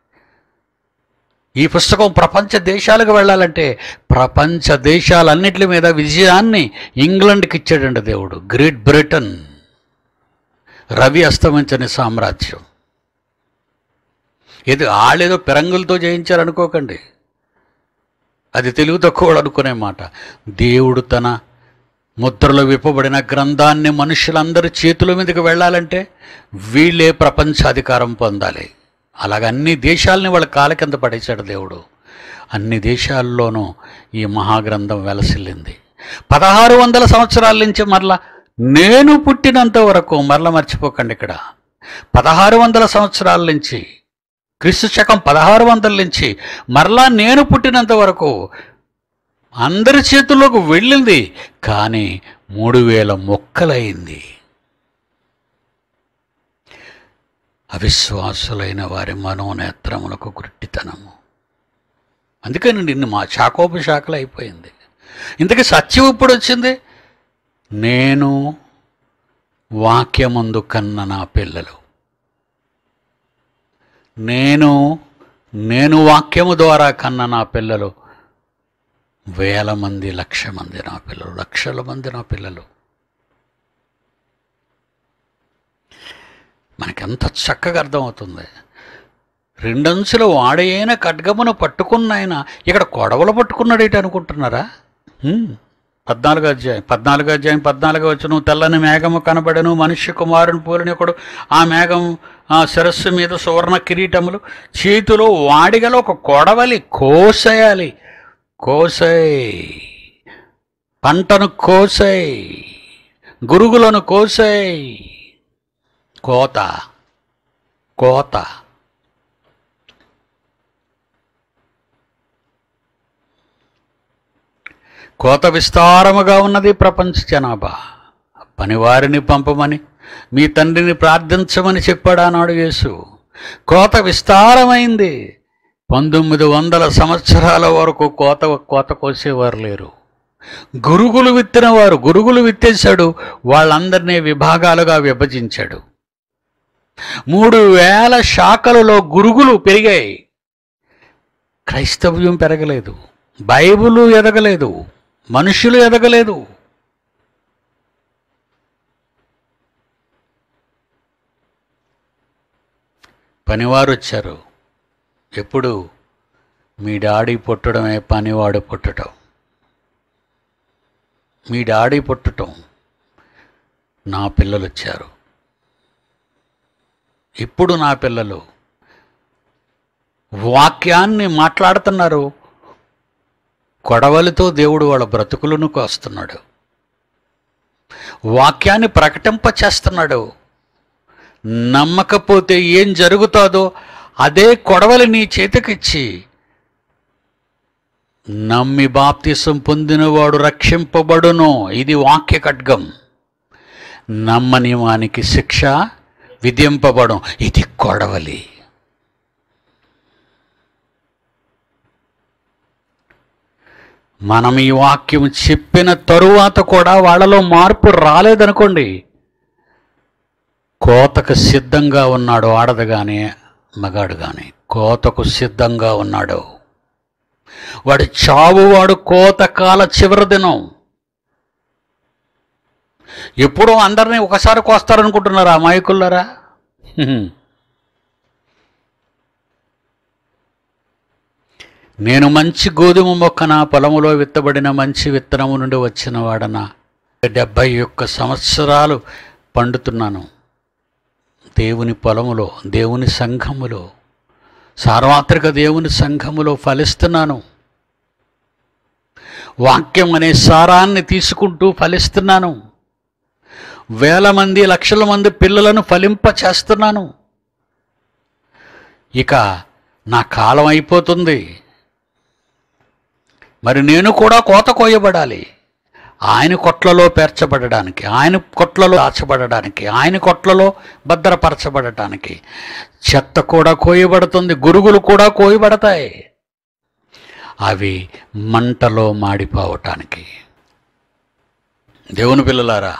Speaker 1: ఈ పుస్తకం ప్రపంచ దేశాలకు వెళ్ళాలంటే ప్రపంచ దేశాలన్నిటి మీద విజయాన్ని ఇంగ్లండ్కి ఇచ్చాడండి దేవుడు గ్రేట్ బ్రిటన్ రవి అస్తమించని సామ్రాజ్యం ఇది వాళ్ళేదో పిరంగులతో జయించారనుకోకండి అది తెలుగు తక్కువ అనుకునే మాట దేవుడు తన ముద్రలో విప్పబడిన గ్రంథాన్ని మనుషులందరి చేతుల మీదకి వెళ్ళాలంటే వీళ్ళే ప్రపంచాధికారం పొందాలి అలాగ అన్ని దేశాలని వాళ్ళ కాల కింద పడేశాడు దేవుడు అన్ని దేశాల్లోనూ ఈ మహాగ్రంథం వెలసిల్లింది పదహారు వందల సంవత్సరాల నుంచి మరలా నేను పుట్టినంత వరకు మరలా మర్చిపోకండి ఇక్కడ పదహారు వందల సంవత్సరాల నుంచి క్రీస్తు శకం పదహారు వందల నుంచి మరలా నేను పుట్టినంత వరకు అందరి చేతుల్లోకి వెళ్ళింది కానీ మూడు వేల మొక్కలైంది అవిశ్వాసులైన వారి మనోనేత్రములకు గుట్టితనము అందుకని నిన్ను మా శాఖోపశాఖలు అయిపోయింది ఇంతకీ సత్యం ఇప్పుడు వచ్చింది నేను వాక్యమందు కన్న నా పిల్లలు నేను నేను వాక్యము ద్వారా కన్న నా పిల్లలు వేల మంది లక్ష మంది నా పిల్లలు లక్షల మంది నా పిల్లలు మనకెంత చక్కగా అర్థమవుతుంది రెండంచుల వాడైన ఖడ్గమును పట్టుకున్న ఆయన ఇక్కడ కొడవలు పట్టుకున్నాడు ఏంటి అనుకుంటున్నారా హ్మ్. పద్నాలుగో అధ్యాయం పద్నాలుగో అధ్యాయం పద్నాలుగో వచ్చును తెల్లని మేఘము కనబడను మనుష్య కుమారుని పోలినొకడు ఆ మేఘం ఆ శిరస్సు మీద సువర్ణ కిరీటములు చేతిలో వాడిగలో ఒక కొడవలి కోసేయాలి కోసేయ్ పంటను కోసేయ్ గురుగులను కోసేయ్ కోత కోత కోత విస్తారముగా ఉన్నది ప్రపంచ జనాభా పనివారిని పంపమని మీ తండ్రిని ప్రార్థించమని చెప్పాడు ఆనాడు యేసు కోత విస్తారమైంది పంతొమ్మిది వందల సంవత్సరాల వరకు కోత కోత కోసేవారు లేరు గురుగులు విత్తిన వారు గురుగులు విత్తేశాడు వాళ్ళందరినీ విభాగాలుగా విభజించాడు మూడు వేల శాఖలలో గురుగులు పెరిగాయి క్రైస్తవ్యం పెరగలేదు బైబిలు ఎదగలేదు మనుషులు ఎదగలేదు పనివారు వచ్చారు ఎప్పుడు మీ డాడీ పుట్టడమే పనివాడు పుట్టడం మీ డాడీ పుట్టడం నా పిల్లలు వచ్చారు ఇప్పుడు నా పిల్లలు వాక్యాన్ని మాట్లాడుతున్నారు కొడవలితో దేవుడు వాళ్ళ బ్రతుకులను కోస్తున్నాడు వాక్యాన్ని ప్రకటింప చేస్తున్నాడు నమ్మకపోతే ఏం జరుగుతుందో అదే కొడవలి నీ చేతికిచ్చి నమ్మి బాప్తిసం పొందినవాడు రక్షింపబడును ఇది వాక్య ఖడ్గం నమ్మని వానికి శిక్ష విధింపబడం ఇది కొడవలి మనం ఈ వాక్యం చెప్పిన తరువాత కూడా వాళ్ళలో మార్పు రాలేదనుకోండి కోతకు సిద్ధంగా ఉన్నాడు ఆడదు కానీ మగాడు కానీ కోతకు సిద్ధంగా ఉన్నాడు వాడి చావు వాడు కోత కాల చివరి దినం ఎప్పుడో అందరినీ ఒకసారి కోస్తారనుకుంటున్నారా అమాయకులారా హ్మ్. నేను మంచి గోధుమ మొక్కన పొలములో విత్తబడిన మంచి విత్తనము నుండి వచ్చిన వాడన డెబ్భై ఒక్క సంవత్సరాలు పండుతున్నాను దేవుని పొలములో దేవుని సంఘములో సార్వత్రిక దేవుని సంఘములో ఫలిస్తున్నాను వాక్యం అనే సారాన్ని తీసుకుంటూ ఫలిస్తున్నాను వేల మంది లక్షల మంది పిల్లలను ఫలింప చేస్తున్నాను ఇక నా కాలం అయిపోతుంది మరి నేను కూడా కోత కోయబడాలి ఆయన కొట్లలో పేర్చబడడానికి ఆయన కొట్లలో దాచబడడానికి ఆయన కొట్లలో భద్రపరచబడటానికి చెత్త కూడా కోయబడుతుంది గురుగులు కూడా కోయబడతాయి అవి మంటలో మాడిపోవటానికి దేవుని పిల్లలారా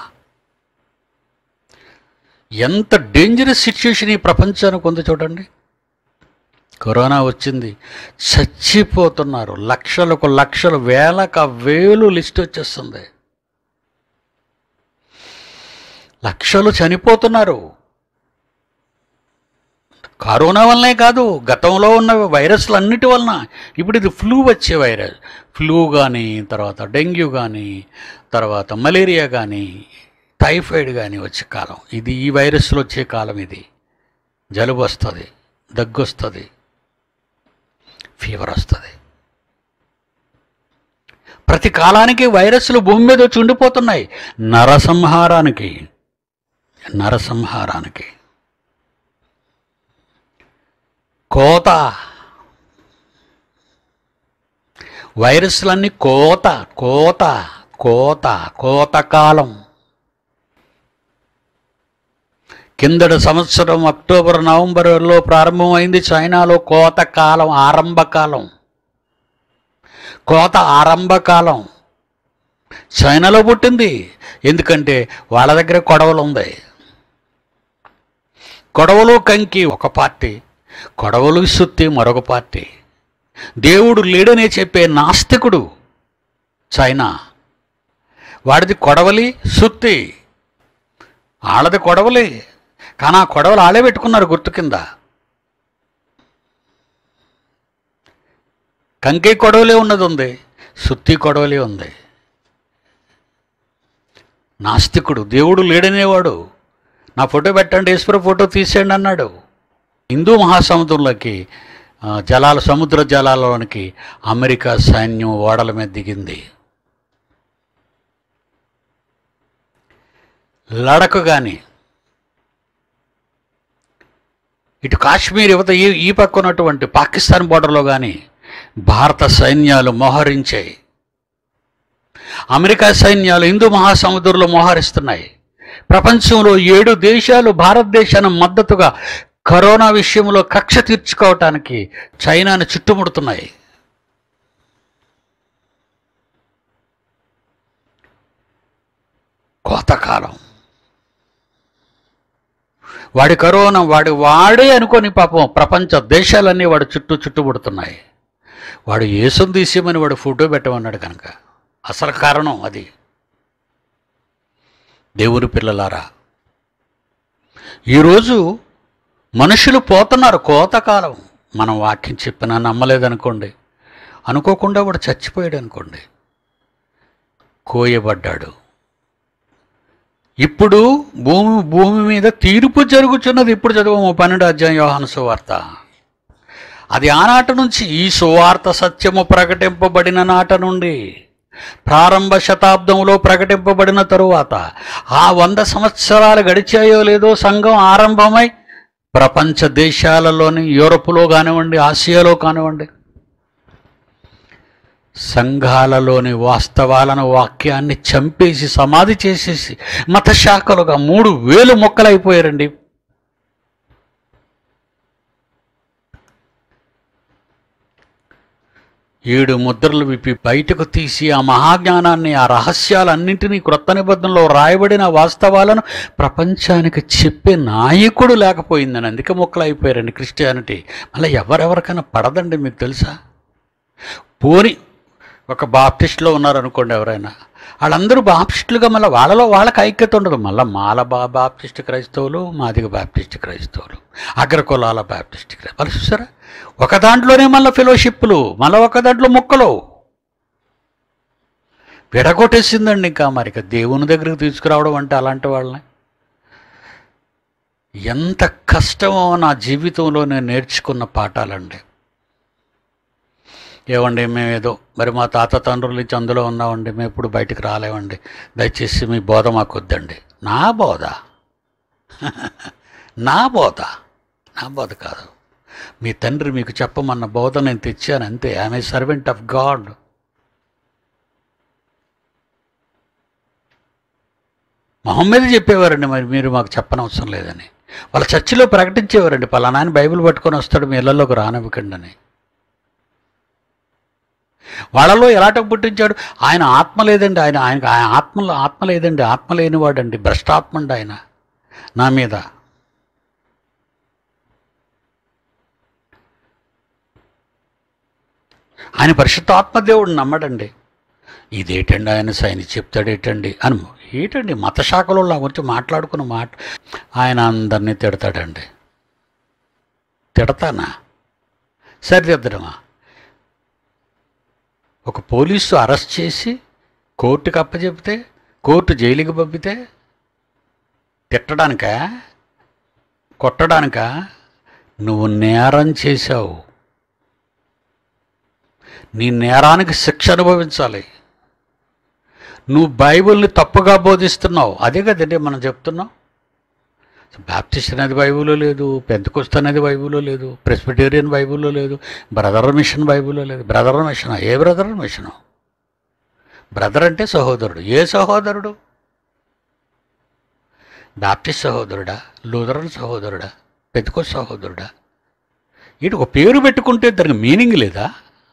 Speaker 1: ఎంత డేంజరస్ సిచ్యుయేషన్ ఈ ప్రపంచానికి ఉంది చూడండి కరోనా వచ్చింది చచ్చిపోతున్నారు లక్షలకు లక్షలు వేలక వేలు లిస్ట్ వచ్చేస్తుంది లక్షలు చనిపోతున్నారు కరోనా వల్లనే కాదు గతంలో ఉన్న వైరస్లు అన్నిటి వలన ఇప్పుడు ఇది ఫ్లూ వచ్చే వైరస్ ఫ్లూ కానీ తర్వాత డెంగ్యూ కానీ తర్వాత మలేరియా కానీ టైఫాయిడ్ కానీ వచ్చే కాలం ఇది ఈ వైరస్లు వచ్చే కాలం ఇది జలుబు వస్తుంది దగ్గు వస్తుంది ఫీవర్ వస్తుంది ప్రతి కాలానికి వైరస్లు భూమి మీద వచ్చి ఉండిపోతున్నాయి నరసంహారానికి నరసంహారానికి కోత వైరస్లన్నీ కోత కోత కోత కోత కాలం కిందటి సంవత్సరం అక్టోబర్ నవంబర్లో ప్రారంభమైంది చైనాలో కోత కాలం ఆరంభకాలం కోత ఆరంభకాలం చైనాలో పుట్టింది ఎందుకంటే వాళ్ళ దగ్గర కొడవలు ఉంది కొడవలు కంకి ఒక పార్టీ కొడవలు సుత్తి మరొక పార్టీ దేవుడు లేడనే చెప్పే నాస్తికుడు చైనా వాడిది కొడవలి సుత్తి వాళ్ళది కొడవలి కానీ ఆ కొడవలు ఆడే పెట్టుకున్నారు గుర్తు కింద కంకి కొడవలే ఉన్నది ఉంది సుత్తి కొడవలే ఉంది నాస్తికుడు దేవుడు లేడనేవాడు నా ఫోటో పెట్టండి ఈశ్వర ఫోటో తీసేయండి అన్నాడు హిందూ మహాసముద్రంలోకి ఆ, జలాల సముద్ర జలాలలోనికి అమెరికా సైన్యం ఓడల మీద దిగింది లడక్ కానీ ఇటు కాశ్మీర్ యువత ఈ ఈ పక్క ఉన్నటువంటి పాకిస్తాన్ బోర్డర్లో కానీ భారత సైన్యాలు మోహరించాయి అమెరికా సైన్యాలు హిందూ మహాసముద్రంలో మోహరిస్తున్నాయి ప్రపంచంలో ఏడు దేశాలు భారతదేశానికి మద్దతుగా కరోనా విషయంలో కక్ష తీర్చుకోవటానికి చైనాను చుట్టుముడుతున్నాయి కోతకాలం వాడి కరోనా వాడి వాడే అనుకోని పాపం ప్రపంచ దేశాలన్నీ వాడు చుట్టూ చుట్టుముడుతున్నాయి వాడు యేసును తీసేయమని వాడు ఫోటో పెట్టమన్నాడు కనుక అసలు కారణం అది దేవుని పిల్లలారా ఈరోజు మనుషులు పోతున్నారు కోతకాలం మనం వాక్యం చెప్పినా నమ్మలేదనుకోండి అనుకోకుండా వాడు చచ్చిపోయాడు అనుకోండి కోయబడ్డాడు ఇప్పుడు భూమి భూమి మీద తీర్పు జరుగుతున్నది ఇప్పుడు చదువు పన్నెండు అధ్యాయం యోహాను సువార్త అది ఆనాటి నుంచి ఈ సువార్త సత్యము ప్రకటింపబడిన నాట నుండి ప్రారంభ శతాబ్దంలో ప్రకటింపబడిన తరువాత ఆ వంద సంవత్సరాలు గడిచాయో లేదో సంఘం ఆరంభమై ప్రపంచ దేశాలలోని యూరప్లో కానివ్వండి ఆసియాలో కానివ్వండి సంఘాలలోని వాస్తవాలను వాక్యాన్ని చంపేసి సమాధి చేసేసి మత శాఖలుగా మూడు వేలు మొక్కలైపోయారండి ఏడు ముద్రలు విప్పి బయటకు తీసి ఆ మహాజ్ఞానాన్ని ఆ రహస్యాలన్నింటినీ క్రొత్త నిబంధనలో రాయబడిన వాస్తవాలను ప్రపంచానికి చెప్పే నాయకుడు లేకపోయిందని అందుకే మొక్కలైపోయారండి క్రిస్టియానిటీ మళ్ళీ ఎవరెవరికైనా పడదండి మీకు తెలుసా పోని ఒక బాప్టిస్ట్లో ఉన్నారనుకోండి ఎవరైనా వాళ్ళందరూ బాప్టిస్టులుగా మళ్ళీ వాళ్ళలో వాళ్ళకి ఐక్యత ఉండదు మళ్ళీ మాల బా బాప్టిస్ట్ క్రైస్తవులు మాదిగ బాప్టిస్ట్ క్రైస్తవులు అగ్రకులాల బాప్టిస్ట్ క్రై వాళ్ళు చూసారా ఒక దాంట్లోనే మళ్ళీ ఫెలోషిప్లు మళ్ళీ ఒక దాంట్లో మొక్కలు విడగొట్టేసిందండి ఇంకా మరి ఇక దేవుని దగ్గరికి తీసుకురావడం అంటే అలాంటి వాళ్ళని ఎంత కష్టమో నా జీవితంలో నేను నేర్చుకున్న పాఠాలండి ఏమండి మేమేదో మరి మా తాత తండ్రుల నుంచి అందులో ఉన్నామండి మేము ఎప్పుడు బయటికి రాలేమండి దయచేసి మీ బోధ మాకు వద్దండి నా బోధ నా బోధ నా బోధ కాదు మీ తండ్రి మీకు చెప్పమన్న బోధ నేను తెచ్చాను అంతే I'm a servant of God మొహం మీద చెప్పేవారండి మరి మీరు మాకు చెప్పనవసరం లేదని వాళ్ళ చర్చిలో ప్రకటించేవారండి పలానా ఆయన బైబిల్ పట్టుకొని వస్తాడు మీ ఇళ్లలోకి రానివ్వకండి అని వాళ్ళలో ఎలాటకు పుట్టించాడు ఆయన ఆత్మ లేదండి ఆయన ఆయనకు ఆయన ఆత్మలో ఆత్మ లేదండి ఆత్మ లేనివాడండి భ్రష్టాత్మ అండి ఆయన నా మీద ఆయన పరిశుద్ధాత్మ దేవుడు నమ్మడండి ఇదేటండి ఆయన సైని చెప్తాడేటండి అని ఏటండి మత శాఖలో నా గురించి మాట్లాడుకున్న మాట ఆయన అందరినీ తిడతాడండి తిడతానా సరిదిద్దడమా ఒక పోలీసు అరెస్ట్ చేసి కోర్టుకి అప్పచెప్తే కోర్టు జైలుకి పంపితే తిట్టడానికా కొట్టడానికా నువ్వు నేరం చేశావు నీ నేరానికి శిక్ష అనుభవించాలి నువ్వు బైబిల్ని తప్పుగా బోధిస్తున్నావు అదే కదండి మనం చెప్తున్నాం బాప్టిస్ట్ అనేది బైబిల్లో లేదు పెంతకొస్తు అనేది బైబిల్లో లేదు ప్రెస్బిటేరియన్ బైబిల్లో లేదు బ్రదర్ మిషన్ బైబిల్లో లేదు బ్రదర్ మిషన్ ఏ బ్రదర్ మిషను బ్రదర్ అంటే సహోదరుడు ఏ సహోదరుడు బాప్టిస్ట్ సహోదరుడా లూథరన్ సహోదరుడా పెతుకో సహోదరుడా ఇటు ఒక పేరు పెట్టుకుంటే దానికి మీనింగ్ లేదా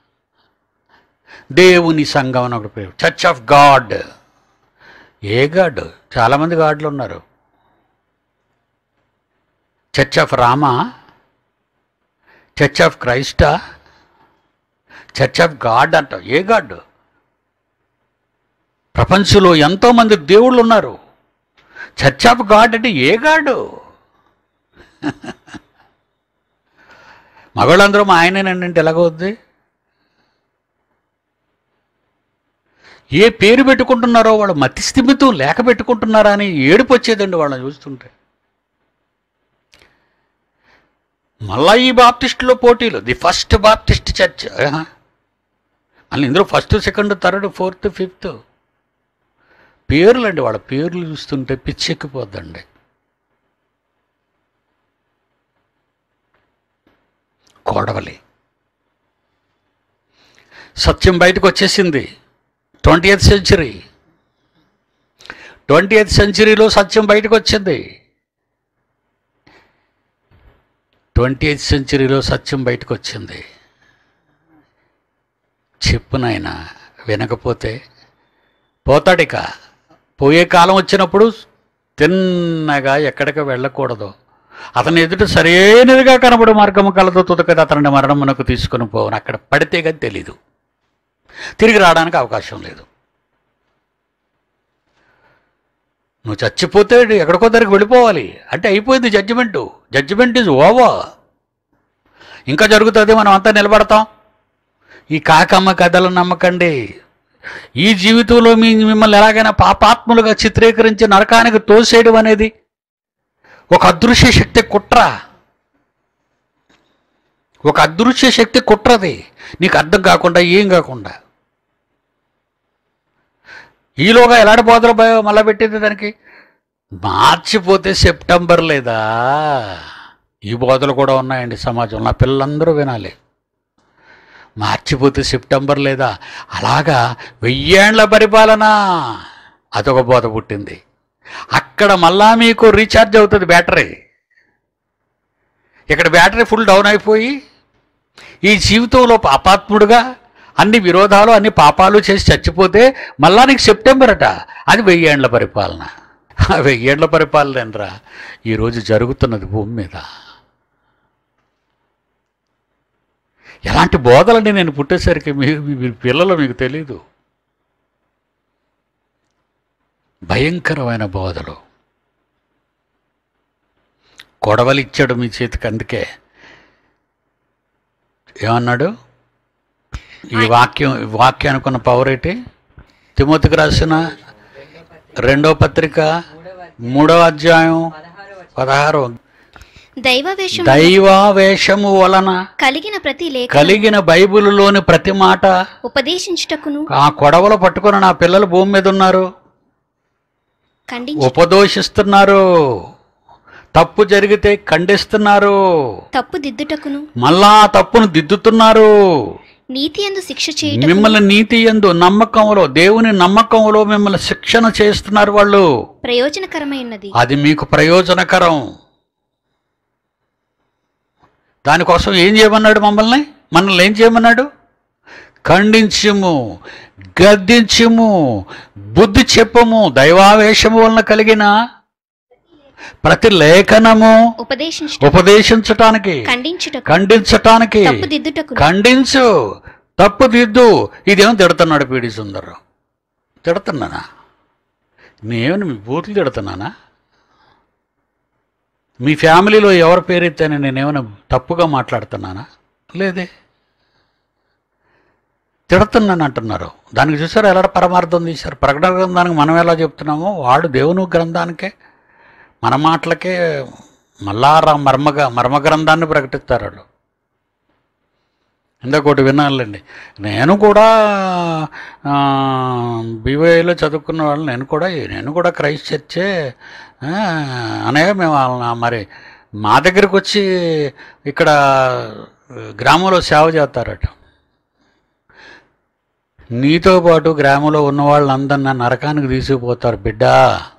Speaker 1: దేవుని సంఘం అని ఒక పేరు చర్చ్ ఆఫ్ గాడ్ ఏ గాడ్ చాలామంది గాడ్లు ఉన్నారు church of Rama church of క్రైస్టా చర్చ్ ఆఫ్ గాడ్ అంటాం ఏ గాడ్ ప్రపంచంలో ఎంతోమంది దేవుళ్ళు ఉన్నారు చర్చ్ ఆఫ్ గాడ్ అంటే ఏ గాడు మగవాళ్ళందరూ మా ఆయనేనంటే ఎలాగవుద్ది ఏ పేరు పెట్టుకుంటున్నారో వాళ్ళు మతి స్థిమితం లేక పెట్టుకుంటున్నారా అని ఏడుపు వచ్చేదండి వాళ్ళని చూస్తుంటే మళ్ళా ఈ బాప్టిస్టులో పోటీలు ది ఫస్ట్ బాప్టిస్ట్ చర్చ్ ఆహా. మళ్ళీ ఇందులో first second third fourth fifth పేర్లు అండి వాళ్ళ పేర్లు చూస్తుంటే పిచ్చెక్కిపోద్దండి కోడవలి సత్యం బయటకు వచ్చేసింది twenty eighth century twenty eighth సెంచరీలో సత్యం బయటకు వచ్చింది ట్వంటీ ఎయిత్ సెంచరీలో సత్యం బయటకు వచ్చింది చెప్పు నాయన వినకపోతే పోతాడిక పోయే కాలం వచ్చినప్పుడు తిన్నగా ఎక్కడికి వెళ్ళకూడదు అతని ఎదుట సరైనదిగా కనబడు మార్గము కలదో తుదకది అతని మరణమునకు తీసుకుని పోవను అక్కడ పడితే కానీ తెలీదు తిరిగి రావడానికి అవకాశం లేదు నువ్వు చచ్చిపోతే ఎక్కడికో దగ్గరికి వెళ్ళిపోవాలి అంటే అయిపోయింది జడ్జిమెంటు జడ్జిమెంట్ ఈజ్ ఓవర్ ఇంకా జరుగుతుంది మనం అంతా నిలబడతాం ఈ కాకమ్మ కథలు నమ్మకండి ఈ జీవితంలో మీ మిమ్మల్ని ఎలాగైనా పాపాత్ములుగా చిత్రీకరించి నరకానికి తోసేయడం అనేది ఒక అదృశ్య శక్తి కుట్ర ఒక అదృశ్య శక్తి కుట్రది నీకు అర్థం కాకుండా ఏం కాకుండా ఈలోగా ఎలాంటి బోధలు భయం మళ్ళా పెట్టింది దానికి మార్చిపోతే సెప్టెంబర్ లేదా ఈ బోధలు కూడా ఉన్నాయండి సమాజంలో నా పిల్లలందరూ వినాలి మార్చిపోతే సెప్టెంబర్ లేదా అలాగా వెయ్యేండ్ల పరిపాలన అదొక బోధ పుట్టింది అక్కడ మళ్ళా మీకు రీఛార్జ్ అవుతుంది బ్యాటరీ ఇక్కడ బ్యాటరీ ఫుల్ డౌన్ అయిపోయి ఈ జీవితంలో పాపాత్ముడుగా అన్ని విరోధాలు అన్ని పాపాలు చేసి చచ్చిపోతే మళ్ళా నీకు సెప్టెంబర్ అట అది వెయ్యేండ్ల పరిపాలన ఆ వెయ్యేండ్ల పరిపాలన ఏంట్రా ఈరోజు జరుగుతున్నది భూమి మీద ఎలాంటి బోధలని నేను పుట్టేసరికి మీ మీ పిల్లలు మీకు తెలీదు భయంకరమైన బోధలు కొడవలిచ్చాడు మీ చేతికి అందుకే ఏమన్నాడు ఈ వాక్యం ఈ వాక్యానికి ఉన్న పవర్ ఏంటి తిమోతికి రాసిన రెండో పత్రిక మూడవ అధ్యాయం పదహారు
Speaker 2: దైవావేశం
Speaker 1: దైవావేశము వలన
Speaker 2: కలిగిన ప్రతి లేఖ
Speaker 1: కలిగిన బైబిలులోని ప్రతి మాట
Speaker 2: ఉపదేశించుటకును
Speaker 1: ఆ కొడవలు పట్టుకొని నా పిల్లలు భూమి మీద ఉన్నారు
Speaker 2: ఖండించు
Speaker 1: ఉపదోషిస్తున్నారు తప్పు జరిగితే ఖండిస్తున్నారు
Speaker 2: తప్పు దిద్దుటకును
Speaker 1: మళ్ళా ఆ తప్పును దిద్దుతున్నారు
Speaker 2: నీతి అందు శిక్ష చేయుట
Speaker 1: మిమ్మల్ని నీతి ఎందు నమ్మకంలో దేవుని నమ్మకంలో మిమ్మల్ని శిక్షణ చేస్తున్నారు వాళ్ళు
Speaker 2: ప్రయోజనకరమైనది
Speaker 1: అది మీకు ప్రయోజనకరం దానికోసం ఏం చేయమన్నాడు మమ్మల్ని మనల్ని ఏం చేయమన్నాడు ఖండించుము గద్దించుము బుద్ధి చెప్పము దైవావేశము వలన కలిగిన ప్రతి లేఖనము
Speaker 2: ఉపదేశించుట
Speaker 1: ఉపదేశించటానికి
Speaker 2: ఖండించుటకు
Speaker 1: ఖండించటానికి
Speaker 2: తప్పు దిద్దుటకును
Speaker 1: ఖండించు తప్పు దిద్దు ఇదేమో తిడుతున్నాడు పీడి సుందరం తిడుతున్నానా నేను మీ బూతులు తిడుతున్నానా మీ ఫ్యామిలీలో ఎవరి పేరెత్తానని నేనేమైనా తప్పుగా మాట్లాడుతున్నానా లేదే తిడుతున్నాను అంటున్నారు దానికి చూసారు ఎలా పరమార్థం తీశారు ప్రకటన గ్రంథానికి మనం ఎలా చెప్తున్నామో వాడు దేవుని గ్రంథానికే మన మాటలకే మళ్ళా రా- మర్మగా మర్మ గ్రంథాన్ని ప్రకటిస్తారు వాళ్ళు ఇందాకోటి వినాలండి నేను కూడా బీవైలో చదువుకున్న వాళ్ళు నేను కూడా నేను కూడా క్రైస్ట్ చర్చే ఆ, అనగా మేము వాళ్ళ- మరి మా దగ్గరికి వచ్చి ఇక్కడ గ్రామంలో సేవ చేస్తారట నీతో పాటు గ్రామంలో ఉన్న వాళ్ళందరినీ నరకానికి తీసుకుపోతారు బిడ్డా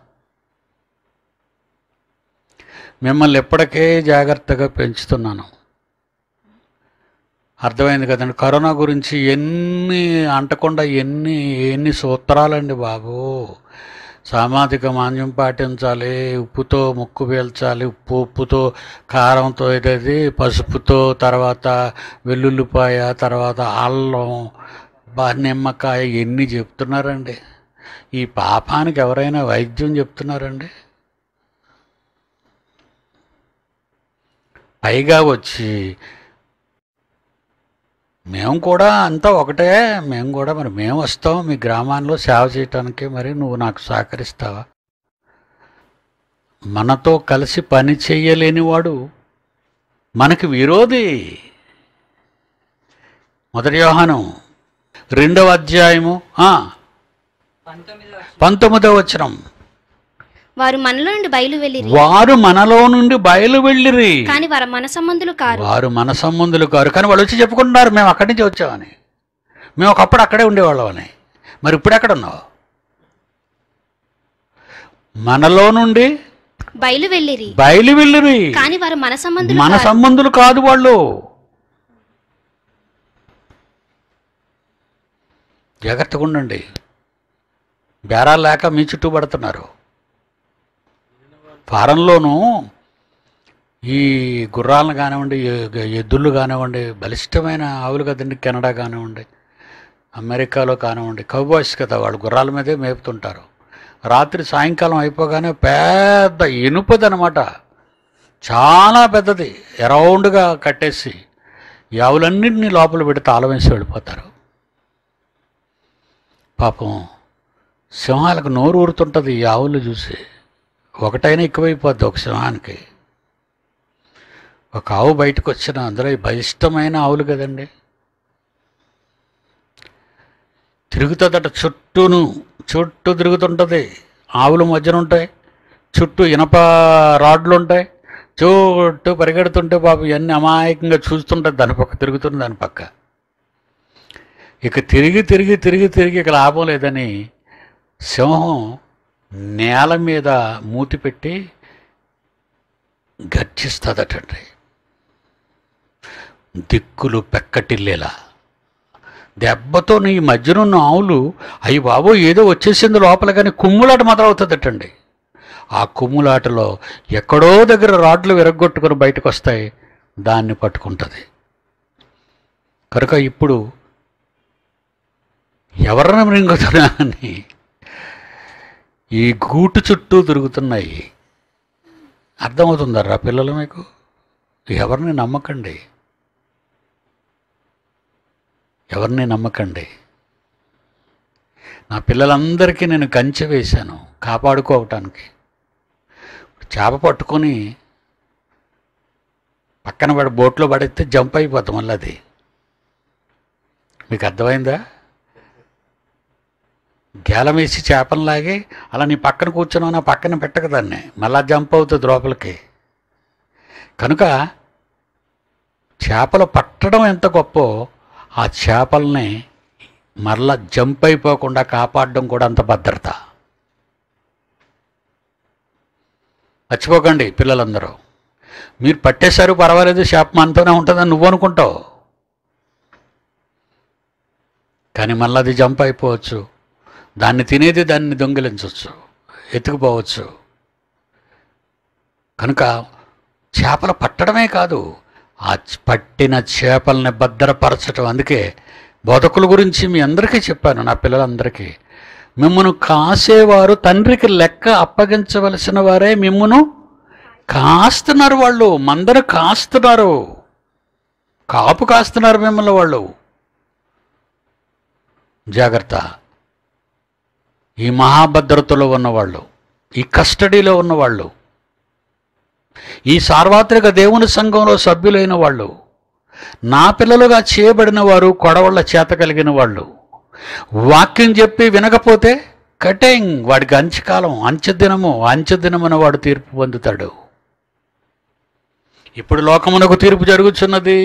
Speaker 1: మిమ్మల్ని ఎప్పటికే జాగ్రత్తగా పెంచుతున్నాను అర్థమైంది కదండి కరోనా గురించి ఎన్ని అంటకుండా ఎన్ని ఎన్ని సూత్రాలండి బాబు సామాజిక మాన్యం పాటించాలి ఉప్పుతో ముక్కు పీల్చాలి ఉప్పు ఉప్పుతో కారంతో ఏదైతే పసుపుతో తర్వాత వెల్లుల్లిపాయ తర్వాత అల్లం బా నిమ్మకాయ ఎన్ని చెప్తున్నారండి ఈ పాపానికి ఎవరైనా వైద్యం చెప్తున్నారండి పైగా వచ్చి మేము కూడా అంతా ఒకటే మేము కూడా మరి మేము వస్తాం మీ గ్రామాల్లో సేవ చేయటానికి మరి నువ్వు నాకు సహకరిస్తావా మనతో కలిసి పని చెయ్యలేనివాడు మనకి విరోధి మొదటి వ్యవహానం రెండవ అధ్యాయము ఆ, పంతొమ్మిదవ వచనం
Speaker 2: వారు మనలో నుండి బయలు వెళ్ళిరి
Speaker 1: వారు మనలో నుండి బయలు వెళ్ళిరి
Speaker 2: కాని వారు మన సంబంధులు కారు
Speaker 1: వారు మన సంబంధులు కారు కానీ వాళ్ళు వచ్చి చెప్పుకుంటున్నారు మేము అక్కడి నుంచి వచ్చామని మేము ఒకప్పుడు అక్కడే ఉండేవాళ్ళమని మరి ఇప్పుడు ఎక్కడ ఉన్నావు మనలో నుండి
Speaker 2: బయలు వెళ్ళిరి
Speaker 1: బయలు వెళ్ళిరి
Speaker 2: కాని వారు మన సంబంధులు
Speaker 1: మన
Speaker 2: కారు.
Speaker 1: సంబంధులు కాదు వాళ్ళు జాగ్రత్తగా ఉండండి బేరాలు లేక మీ చుట్టూ పడుతున్నారు ఫారంలోనూ ఈ గుర్రాలను కానివ్వండి ఎ- ఎద్దుళ్ళు కానివ్వండి బలిష్టమైన ఆవులు కదండి కెనడా కానివ్వండి అమెరికాలో కానివ్వండి కౌబాయ్స్ కదా వాళ్ళు గుర్రాల మీదే మేపుతుంటారు రాత్రి సాయంకాలం అయిపోగానే పెద్ద ఇనుపదనమాట చాలా పెద్దది అరౌండ్గా కట్టేసి ఈ ఆవులన్నింటినీ లోపల పెట్టి తాళం వేసి వెళ్ళిపోతారు పాపం సింహాలకు నోరు ఊరుతుంటుంది ఈ ఆవులు చూసి ఒకటైనా ఎక్కువైపోద్ది ఒక సింహానికి ఒక ఆవు బయటకు వచ్చిన అందులో ఈ బలిష్టమైన ఆవులు కదండి తిరుగుతుందట చుట్టూను చుట్టూ తిరుగుతుంటుంది ఆవుల మధ్యన ఉంటాయి చుట్టూ ఇనప రాడ్లు ఉంటాయి చుట్టూ పరిగెడుతుంటే పాపం ఇవన్నీ అమాయకంగా చూస్తుంటుంది దాని పక్క తిరుగుతుంది దాని పక్క ఇక తిరిగి తిరిగి తిరిగి తిరిగి ఇక లాభం లేదని సింహం నేల మీద మూతి పెట్టి గర్జిస్తుందటండి దిక్కులు పెక్కటిల్లేలా దెబ్బతో నీ మధ్యనున్న ఆవులు అయ్యి బాబో ఏదో వచ్చేసింది లోపల కానీ కుమ్ములాట మొదలవుతుందటండి ఆ కుమ్ములాటలో ఎక్కడో దగ్గర రాడ్లు విరగొట్టుకొని బయటకు వస్తాయి దాన్ని పట్టుకుంటుంది కనుక ఇప్పుడు ఎవరిని మృంగుతున్నా అని ఈ గూటు చుట్టూ తిరుగుతున్నాయి అర్థమవుతుందరా పిల్లలు మీకు ఎవరిని నమ్మకండి ఎవరిని నమ్మకండి నా పిల్లలందరికీ నేను కంచె వేశాను కాపాడుకోవటానికి చేప పట్టుకొని పక్కన పడి బోట్లో పడితే జంప్ అయిపోతాం మళ్ళీ అది మీకు అర్థమైందా గేలం వేసి చేపను లాగి అలా నీ పక్కన కూర్చున్నావు నా పక్కన పెట్టక దాన్ని మళ్ళా జంప్ అవుతుంది లోపలికి కనుక చేపలు పట్టడం ఎంత గొప్పో ఆ చేపల్ని మరలా జంప్ అయిపోకుండా కాపాడడం కూడా అంత భద్రత మర్చిపోకండి పిల్లలందరూ మీరు పట్టేశారు పర్వాలేదు చేప మనతోనే ఉంటుందని నువ్వు అనుకుంటావు కానీ మళ్ళీ అది జంప్ అయిపోవచ్చు దాన్ని తినేది దాన్ని దొంగిలించవచ్చు ఎత్తుకుపోవచ్చు కనుక చేపలు పట్టడమే కాదు ఆ చ- పట్టిన చేపల్ని భద్రపరచటం అందుకే బోధకుల గురించి మీ అందరికీ చెప్పాను నా పిల్లలందరికీ మిమ్మను కాసేవారు తండ్రికి లెక్క అప్పగించవలసిన వారే మిమ్మును కాస్తున్నారు వాళ్ళు మందరు కాస్తున్నారు కాపు కాస్తున్నారు మిమ్మల్ని వాళ్ళు జాగ్రత్త ఈ మహాభద్రతలో ఉన్నవాళ్ళు ఈ కస్టడీలో ఉన్నవాళ్ళు ఈ సార్వత్రిక దేవుని సంఘంలో సభ్యులైన వాళ్ళు నా పిల్లలుగా చేయబడిన వారు కొడవళ్ళ చేత కలిగిన వాళ్ళు వాక్యం చెప్పి వినకపోతే కటింగ్ వాడికి అంచుకాలం అంచెదినము అంచెదినమున వాడు తీర్పు పొందుతాడు ఇప్పుడు లోకమునకు తీర్పు జరుగుతున్నది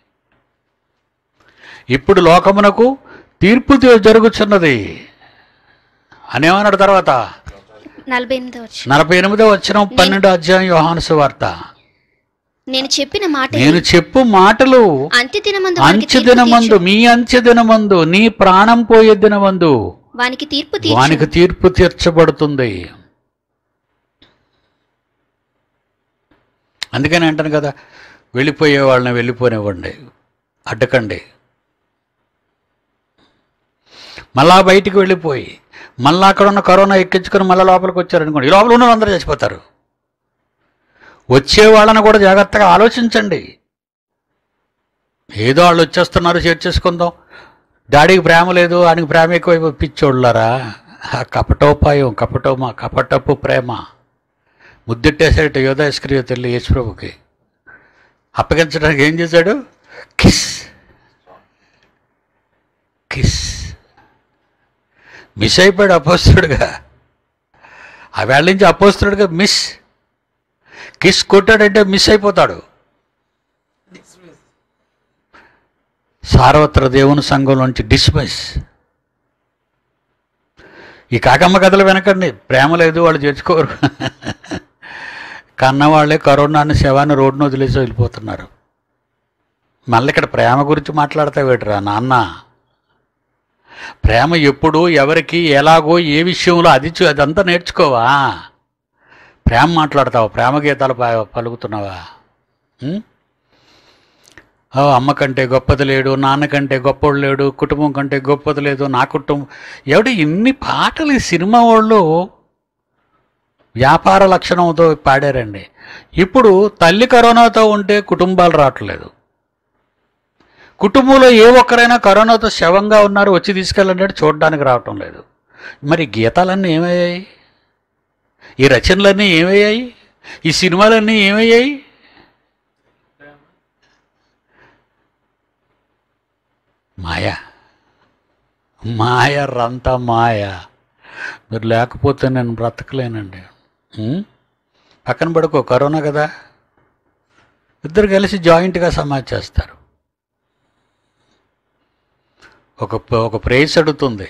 Speaker 1: ఇప్పుడు లోకమునకు తీర్పు జ- జరుగుతున్నది అనేమన్నాడు తర్వాత
Speaker 2: నలభై ఎనిమిది వచ్చిన
Speaker 1: నలభై ఎనిమిదో వచ్చిన పన్నెండు అధ్యాయం యోహాను సువార్త
Speaker 2: నేను చెప్పిన మాట
Speaker 1: నేను చెప్పు మాటలు
Speaker 2: అంత్య దినమందు వానికి
Speaker 1: అంచె
Speaker 2: తీర్పు
Speaker 1: దినమందు
Speaker 2: తీర్చు.
Speaker 1: మీ అంచె దినమందు నీ ప్రాణం పోయే దినమందు
Speaker 2: వానికి తీర్పు తీర్చు
Speaker 1: వానికి తీర్పు తీర్చబడుతుంది అందుకని అంటాను కదా వెళ్ళిపోయే వాళ్ళని వెళ్ళిపోనివ్వండి అడ్డకండి మళ్ళా బయటికి వెళ్ళిపోయి మళ్ళా అక్కడ ఉన్న కరోనా ఎక్కించుకొని మళ్ళీ లోపలికి వచ్చారనుకోండి ఈ లోపల ఉన్న అందరూ చచ్చిపోతారు వచ్చే వాళ్ళని కూడా జాగ్రత్తగా ఆలోచించండి ఏదో వాళ్ళు వచ్చేస్తున్నారు చేర్చేసుకుందాం డాడీకి ప్రేమ లేదు ఆయనకి ప్రేమ ఎక్కువ పిచ్చోళ్ళారా ఆ కపటోపాయం కపటోమ కపటపు ప్రేమ ముద్దెట్టేసాడు యోధాస్క్రియ తెల్లి యేసుప్రభుకి అప్పగించడానికి ఏం చేశాడు కిస్ కిస్ మిస్ అయిపోయాడు అపోస్తుడుగా ఆ వేళ నుంచి అపోస్తుడుగా మిస్ కిస్ కొట్టాడంటే మిస్ అయిపోతాడు సార్వత్ర దేవుని సంఘం నుంచి డిస్మిస్ ఈ కాకమ్మ కథలు వెనకండి ప్రేమ లేదు వాళ్ళు చేర్చుకోరు కన్నవాళ్లే కరోనాని శవాన్ని రోడ్డును వదిలేసి వెళ్ళిపోతున్నారు మళ్ళీ ఇక్కడ ప్రేమ గురించి మాట్లాడతావేట్రా నాన్న ప్రేమ ఎప్పుడు ఎవరికి ఎలాగో ఏ విషయంలో అది చూ- అదంతా నేర్చుకోవా ప్రేమ మాట్లాడతావా ప్రేమ గీతాలు ప- పలుకుతున్నావా ఉం? ఓ అమ్మ కంటే గొప్పది లేడు నాన్న కంటే గొప్పోడు లేడు కుటుంబం కంటే గొప్పది లేదు నా కుటుంబం ఎవడు ఇన్ని పాటలు ఈ సినిమా వాళ్ళు వ్యాపార లక్షణంతో పాడారండి ఇప్పుడు తల్లి కరోనాతో ఉంటే కుటుంబాలు రావట్లేదు కుటుంబంలో ఏ ఒక్కరైనా కరోనాతో శవంగా ఉన్నారు వచ్చి తీసుకెళ్ళండి చూడడానికి రావటం లేదు మరి గీతాలన్నీ ఏమయ్యాయి ఈ రచనలన్నీ ఏమయ్యాయి ఈ సినిమాలన్నీ ఏమయ్యాయి మాయ మాయ రంతా మాయ మీరు లేకపోతే నేను బ్రతకలేనండి ఉం? పక్కన పడుకో కరోనా కదా ఇద్దరు కలిసి జాయింట్గా సమాజ్ చేస్తారు ఒక ఒక ప్రేయస్ అడుగుతుంది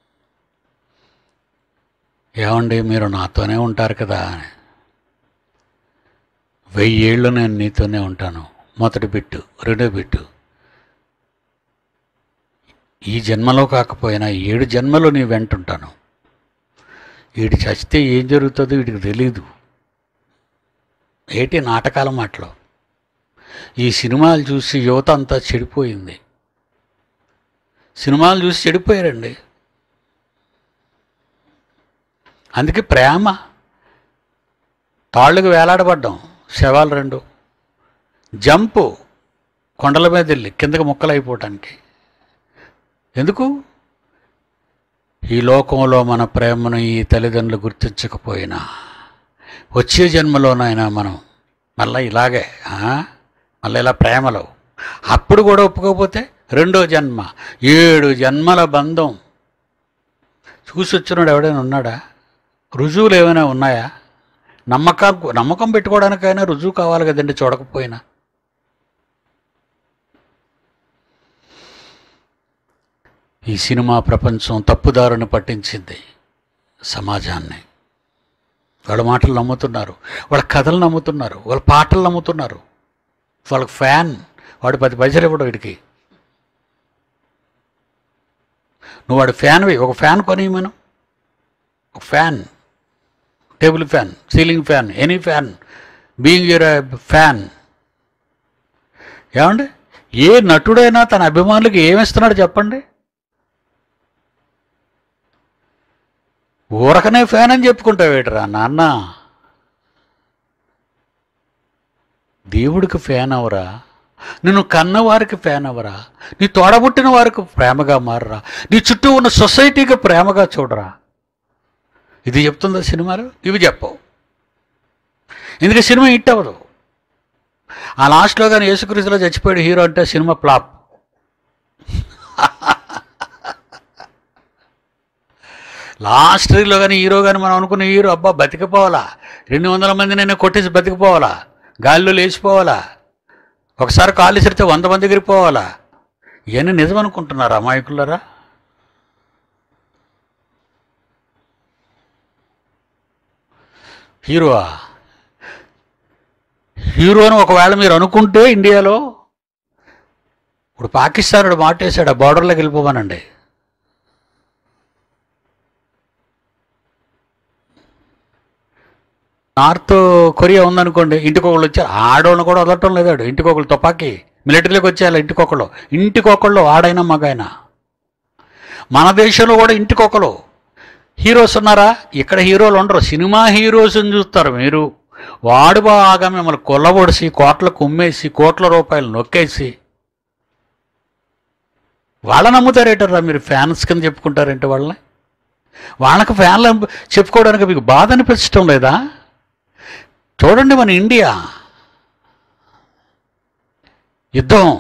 Speaker 1: ఏమండి మీరు నాతోనే ఉంటారు కదా అని వెయ్యేళ్ళు నేను నీతోనే ఉంటాను మొదటి బిట్టు రెండో బిట్టు ఈ జన్మలో కాకపోయినా ఏడు జన్మలో నీ వెంటుంటాను వీడి చచ్చితే ఏం జరుగుతుందో వీడికి తెలీదు ఏటి నాటకాల మాటలు ఈ సినిమాలు చూసి యువత అంతా చెడిపోయింది సినిమాలు చూసి చెడిపోయారండి అందుకే ప్రేమ తాళ్ళకు వేలాడబడ్డం శవాలు రెండు జంపు కొండల మీద వెళ్ళి కిందకి ముక్కలైపోవటానికి ఎందుకు ఈ లోకంలో మన ప్రేమను ఈ తల్లిదండ్రులు గుర్తించకపోయినా వచ్చే జన్మలోనైనా మనం మళ్ళీ ఇలాగే ఆ? మళ్ళీ ఇలా ప్రేమలో అప్పుడు కూడా ఒప్పుకోకపోతే రెండో జన్మ ఏడు జన్మల బంధం చూసి వచ్చినాడు ఎవడైనా ఉన్నాడా రుజువులు ఏమైనా ఉన్నాయా నమ్మకం నమ్మకం పెట్టుకోవడానికైనా రుజువు కావాలి కదండి చూడకపోయినా ఈ సినిమా ప్రపంచం తప్పుదారుని పట్టించింది సమాజాన్ని వాళ్ళ మాటలు నమ్ముతున్నారు వాళ్ళ కథలు నమ్ముతున్నారు వాళ్ళ పాటలు నమ్ముతున్నారు వాళ్ళకి ఫ్యాన్ వాడు పది పైసలు ఇవ్వడు వీడికి నువ్వు వాడు ఫ్యాన్వి ఒక ఫ్యాన్ కొని మనం ఒక fan table fan ceiling fan any fan being your fan ఏమండి ఏ నటుడైనా తన అభిమానులకు ఏమిస్తున్నాడు చెప్పండి ఊరకనే ఫ్యాన్ అని చెప్పుకుంటావేటరా నాన్న దేవుడికి ఫ్యాన్ అవరా నిన్ను కన్నవారికి ఫ్యాన్ అవరా నీ తోడబుట్టిన వారికి ప్రేమగా మారరా నీ చుట్టూ ఉన్న సొసైటీకి ప్రేమగా చూడరా ఇది చెప్తుందా సినిమాలు ఇవి చెప్పవు ఎందుకంటే సినిమా హిట్ అవ్వదు ఆ లాస్ట్లో కానీ యేసుక్రీస్తులో చచ్చిపోయాడు హీరో అంటే సినిమా ఫ్లాప్ లాస్ట్ రీల్లో కానీ హీరో కానీ మనం అనుకున్న హీరో అబ్బా బతికిపోవాలా రెండు వందల మంది నేను కొట్టేసి బతికిపోవాలా గాలిలో లేచిపోవాలా ఒకసారి కాలు ఇసిరితే వంద మంది దగ్గరికి పోవాలా ఇవన్నీ నిజం అనుకుంటున్నారా అమాయకులరా హీరోవా హీరో అని ఒకవేళ మీరు అనుకుంటే ఇండియాలో ఇప్పుడు పాకిస్తాన్ మాటేశాడు ఆ బార్డర్లోకి వెళ్ళిపోమనండి నార్త్ కొరియా ఉందనుకోండి ఇంటికొకళ్ళు వచ్చారు ఆడవాళ్ళని కూడా వదలటం లేదాడు ఇంటికొకళ్ళు తుపాకీ మిలిటరీలోకి వచ్చేయాలి ఇంటికొకళ్ళు ఇంటికొకళ్ళు ఆడైనా మగైనా మన దేశంలో కూడా ఇంటికొకరు హీరోస్ ఉన్నారా ఇక్కడ హీరోలు ఉండరు సినిమా హీరోస్ని చూస్తారు మీరు వాడు బాగా మిమ్మల్ని కొల్లబొడిసి కోట్ల కుమ్మేసి కోట్ల రూపాయలు నొక్కేసి వాళ్ళ నమ్ముతారేటరా మీరు ఫ్యాన్స్ కింద చెప్పుకుంటారేంటి వాళ్ళని వాళ్ళకి ఫ్యాన్లు చెప్పుకోవడానికి మీకు బాధ అనిపించడం లేదా చూడండి మన ఇండియా యుద్ధం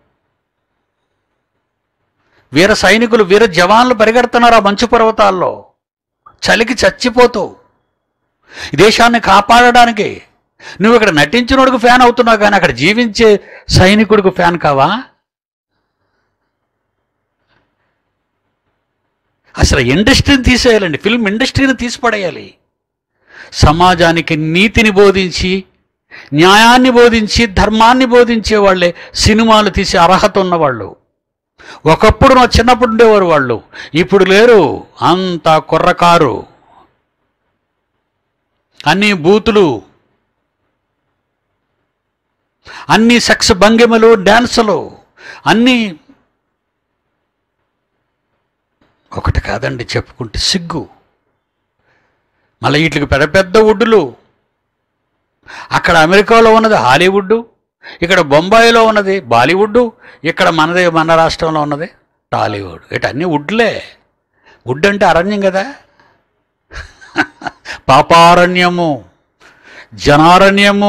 Speaker 1: వీర సైనికులు వీర జవాన్లు పరిగెడుతున్నారు ఆ మంచు పర్వతాల్లో చలికి చచ్చిపోతూ ఈ దేశాన్ని కాపాడడానికి నువ్వు ఇక్కడ నటించినోడికి ఫ్యాన్ అవుతున్నావు కానీ అక్కడ జీవించే సైనికుడికి ఫ్యాన్ కావా అసలు ఇండస్ట్రీని తీసేయాలండి ఫిల్మ్ ఇండస్ట్రీని తీసిపడేయాలి సమాజానికి నీతిని బోధించి న్యాయాన్ని బోధించి ధర్మాన్ని బోధించే వాళ్ళే సినిమాలు తీసే అర్హత ఉన్నవాళ్ళు ఒకప్పుడు నా చిన్నప్పుడు ఉండేవారు వాళ్ళు ఇప్పుడు లేరు అంత కుర్రకారు అన్ని బూతులు అన్ని సెక్స్ భంగిమలు డ్యాన్సులు అన్నీ ఒకటి కాదండి చెప్పుకుంటే సిగ్గు మళ్ళీ వీటికి పెద్ద పెద్ద వుడ్డులు అక్కడ అమెరికాలో ఉన్నది హాలీవుడ్ ఇక్కడ బొంబాయిలో ఉన్నది బాలీవుడ్ ఇక్కడ మనది మన రాష్ట్రంలో ఉన్నది టాలీవుడ్ ఇటు అన్నీ వుడ్లే వుడ్ అంటే అరణ్యం కదా పాపారణ్యము జనారణ్యము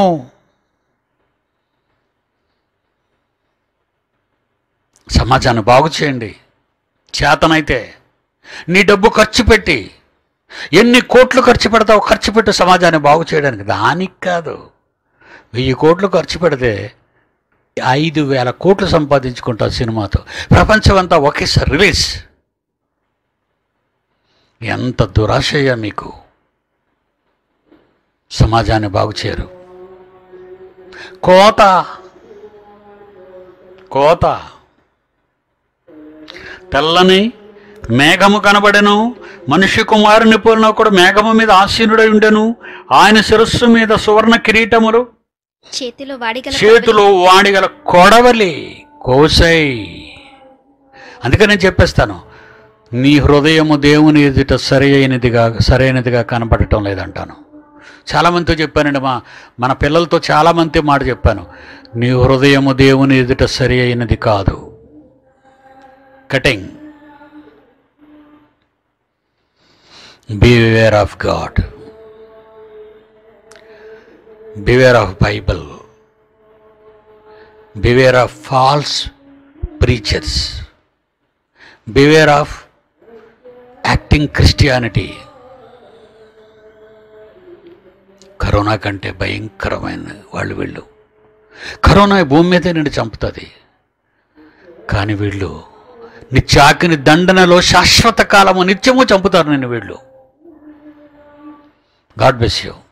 Speaker 1: సమాజాన్ని బాగు చేయండి చేతనైతే నీ డబ్బు ఖర్చు పెట్టి ఎన్ని కోట్లు ఖర్చు పెడతావు ఖర్చు పెట్టు సమాజాన్ని బాగు చేయడానికి దానికి కాదు వెయ్యి కోట్లు ఖర్చు పెడితే ఐదు వేల కోట్లు సంపాదించుకుంటారు సినిమాతో ప్రపంచమంతా ఒకేసారి రిలీజ్ ఎంత దురాశయ్యా మీకు సమాజాన్ని బాగు చేయరు కోత కోత తెల్లని మేఘము కనబడెను మనిషి కుమారుని పోలిన కూడా మేఘము మీద ఆసీనుడై ఉండెను ఆయన శిరస్సు మీద సువర్ణ కిరీటములు
Speaker 2: చేతిలో వాడిగల
Speaker 1: చేతిలో వాడిగల కొడవలి కోసై అందుకని నేను చెప్పేస్తాను నీ హృదయము దేవుని ఎదుట సరి అయినదిగా సరైనదిగా కనబడటం లేదంటాను చాలామందితో చెప్పానండి మా మన పిల్లలతో చాలామంది మాట చెప్పాను నీ హృదయము దేవుని ఎదుట సరి అయినది కాదు cutting beware of God beware of Bible beware of false preachers beware of acting Christianity corona కంటే భయంకరమైన వాళ్ళు వీళ్ళు కరోనా ఈ భూమి మీదే నిన్ను చంపుతుంది కానీ వీళ్ళు నిత్యాకిని దండనలో శాశ్వత కాలము నిత్యము చంపుతారు నిన్ను వీళ్ళు గాడ్ బెస్ యూ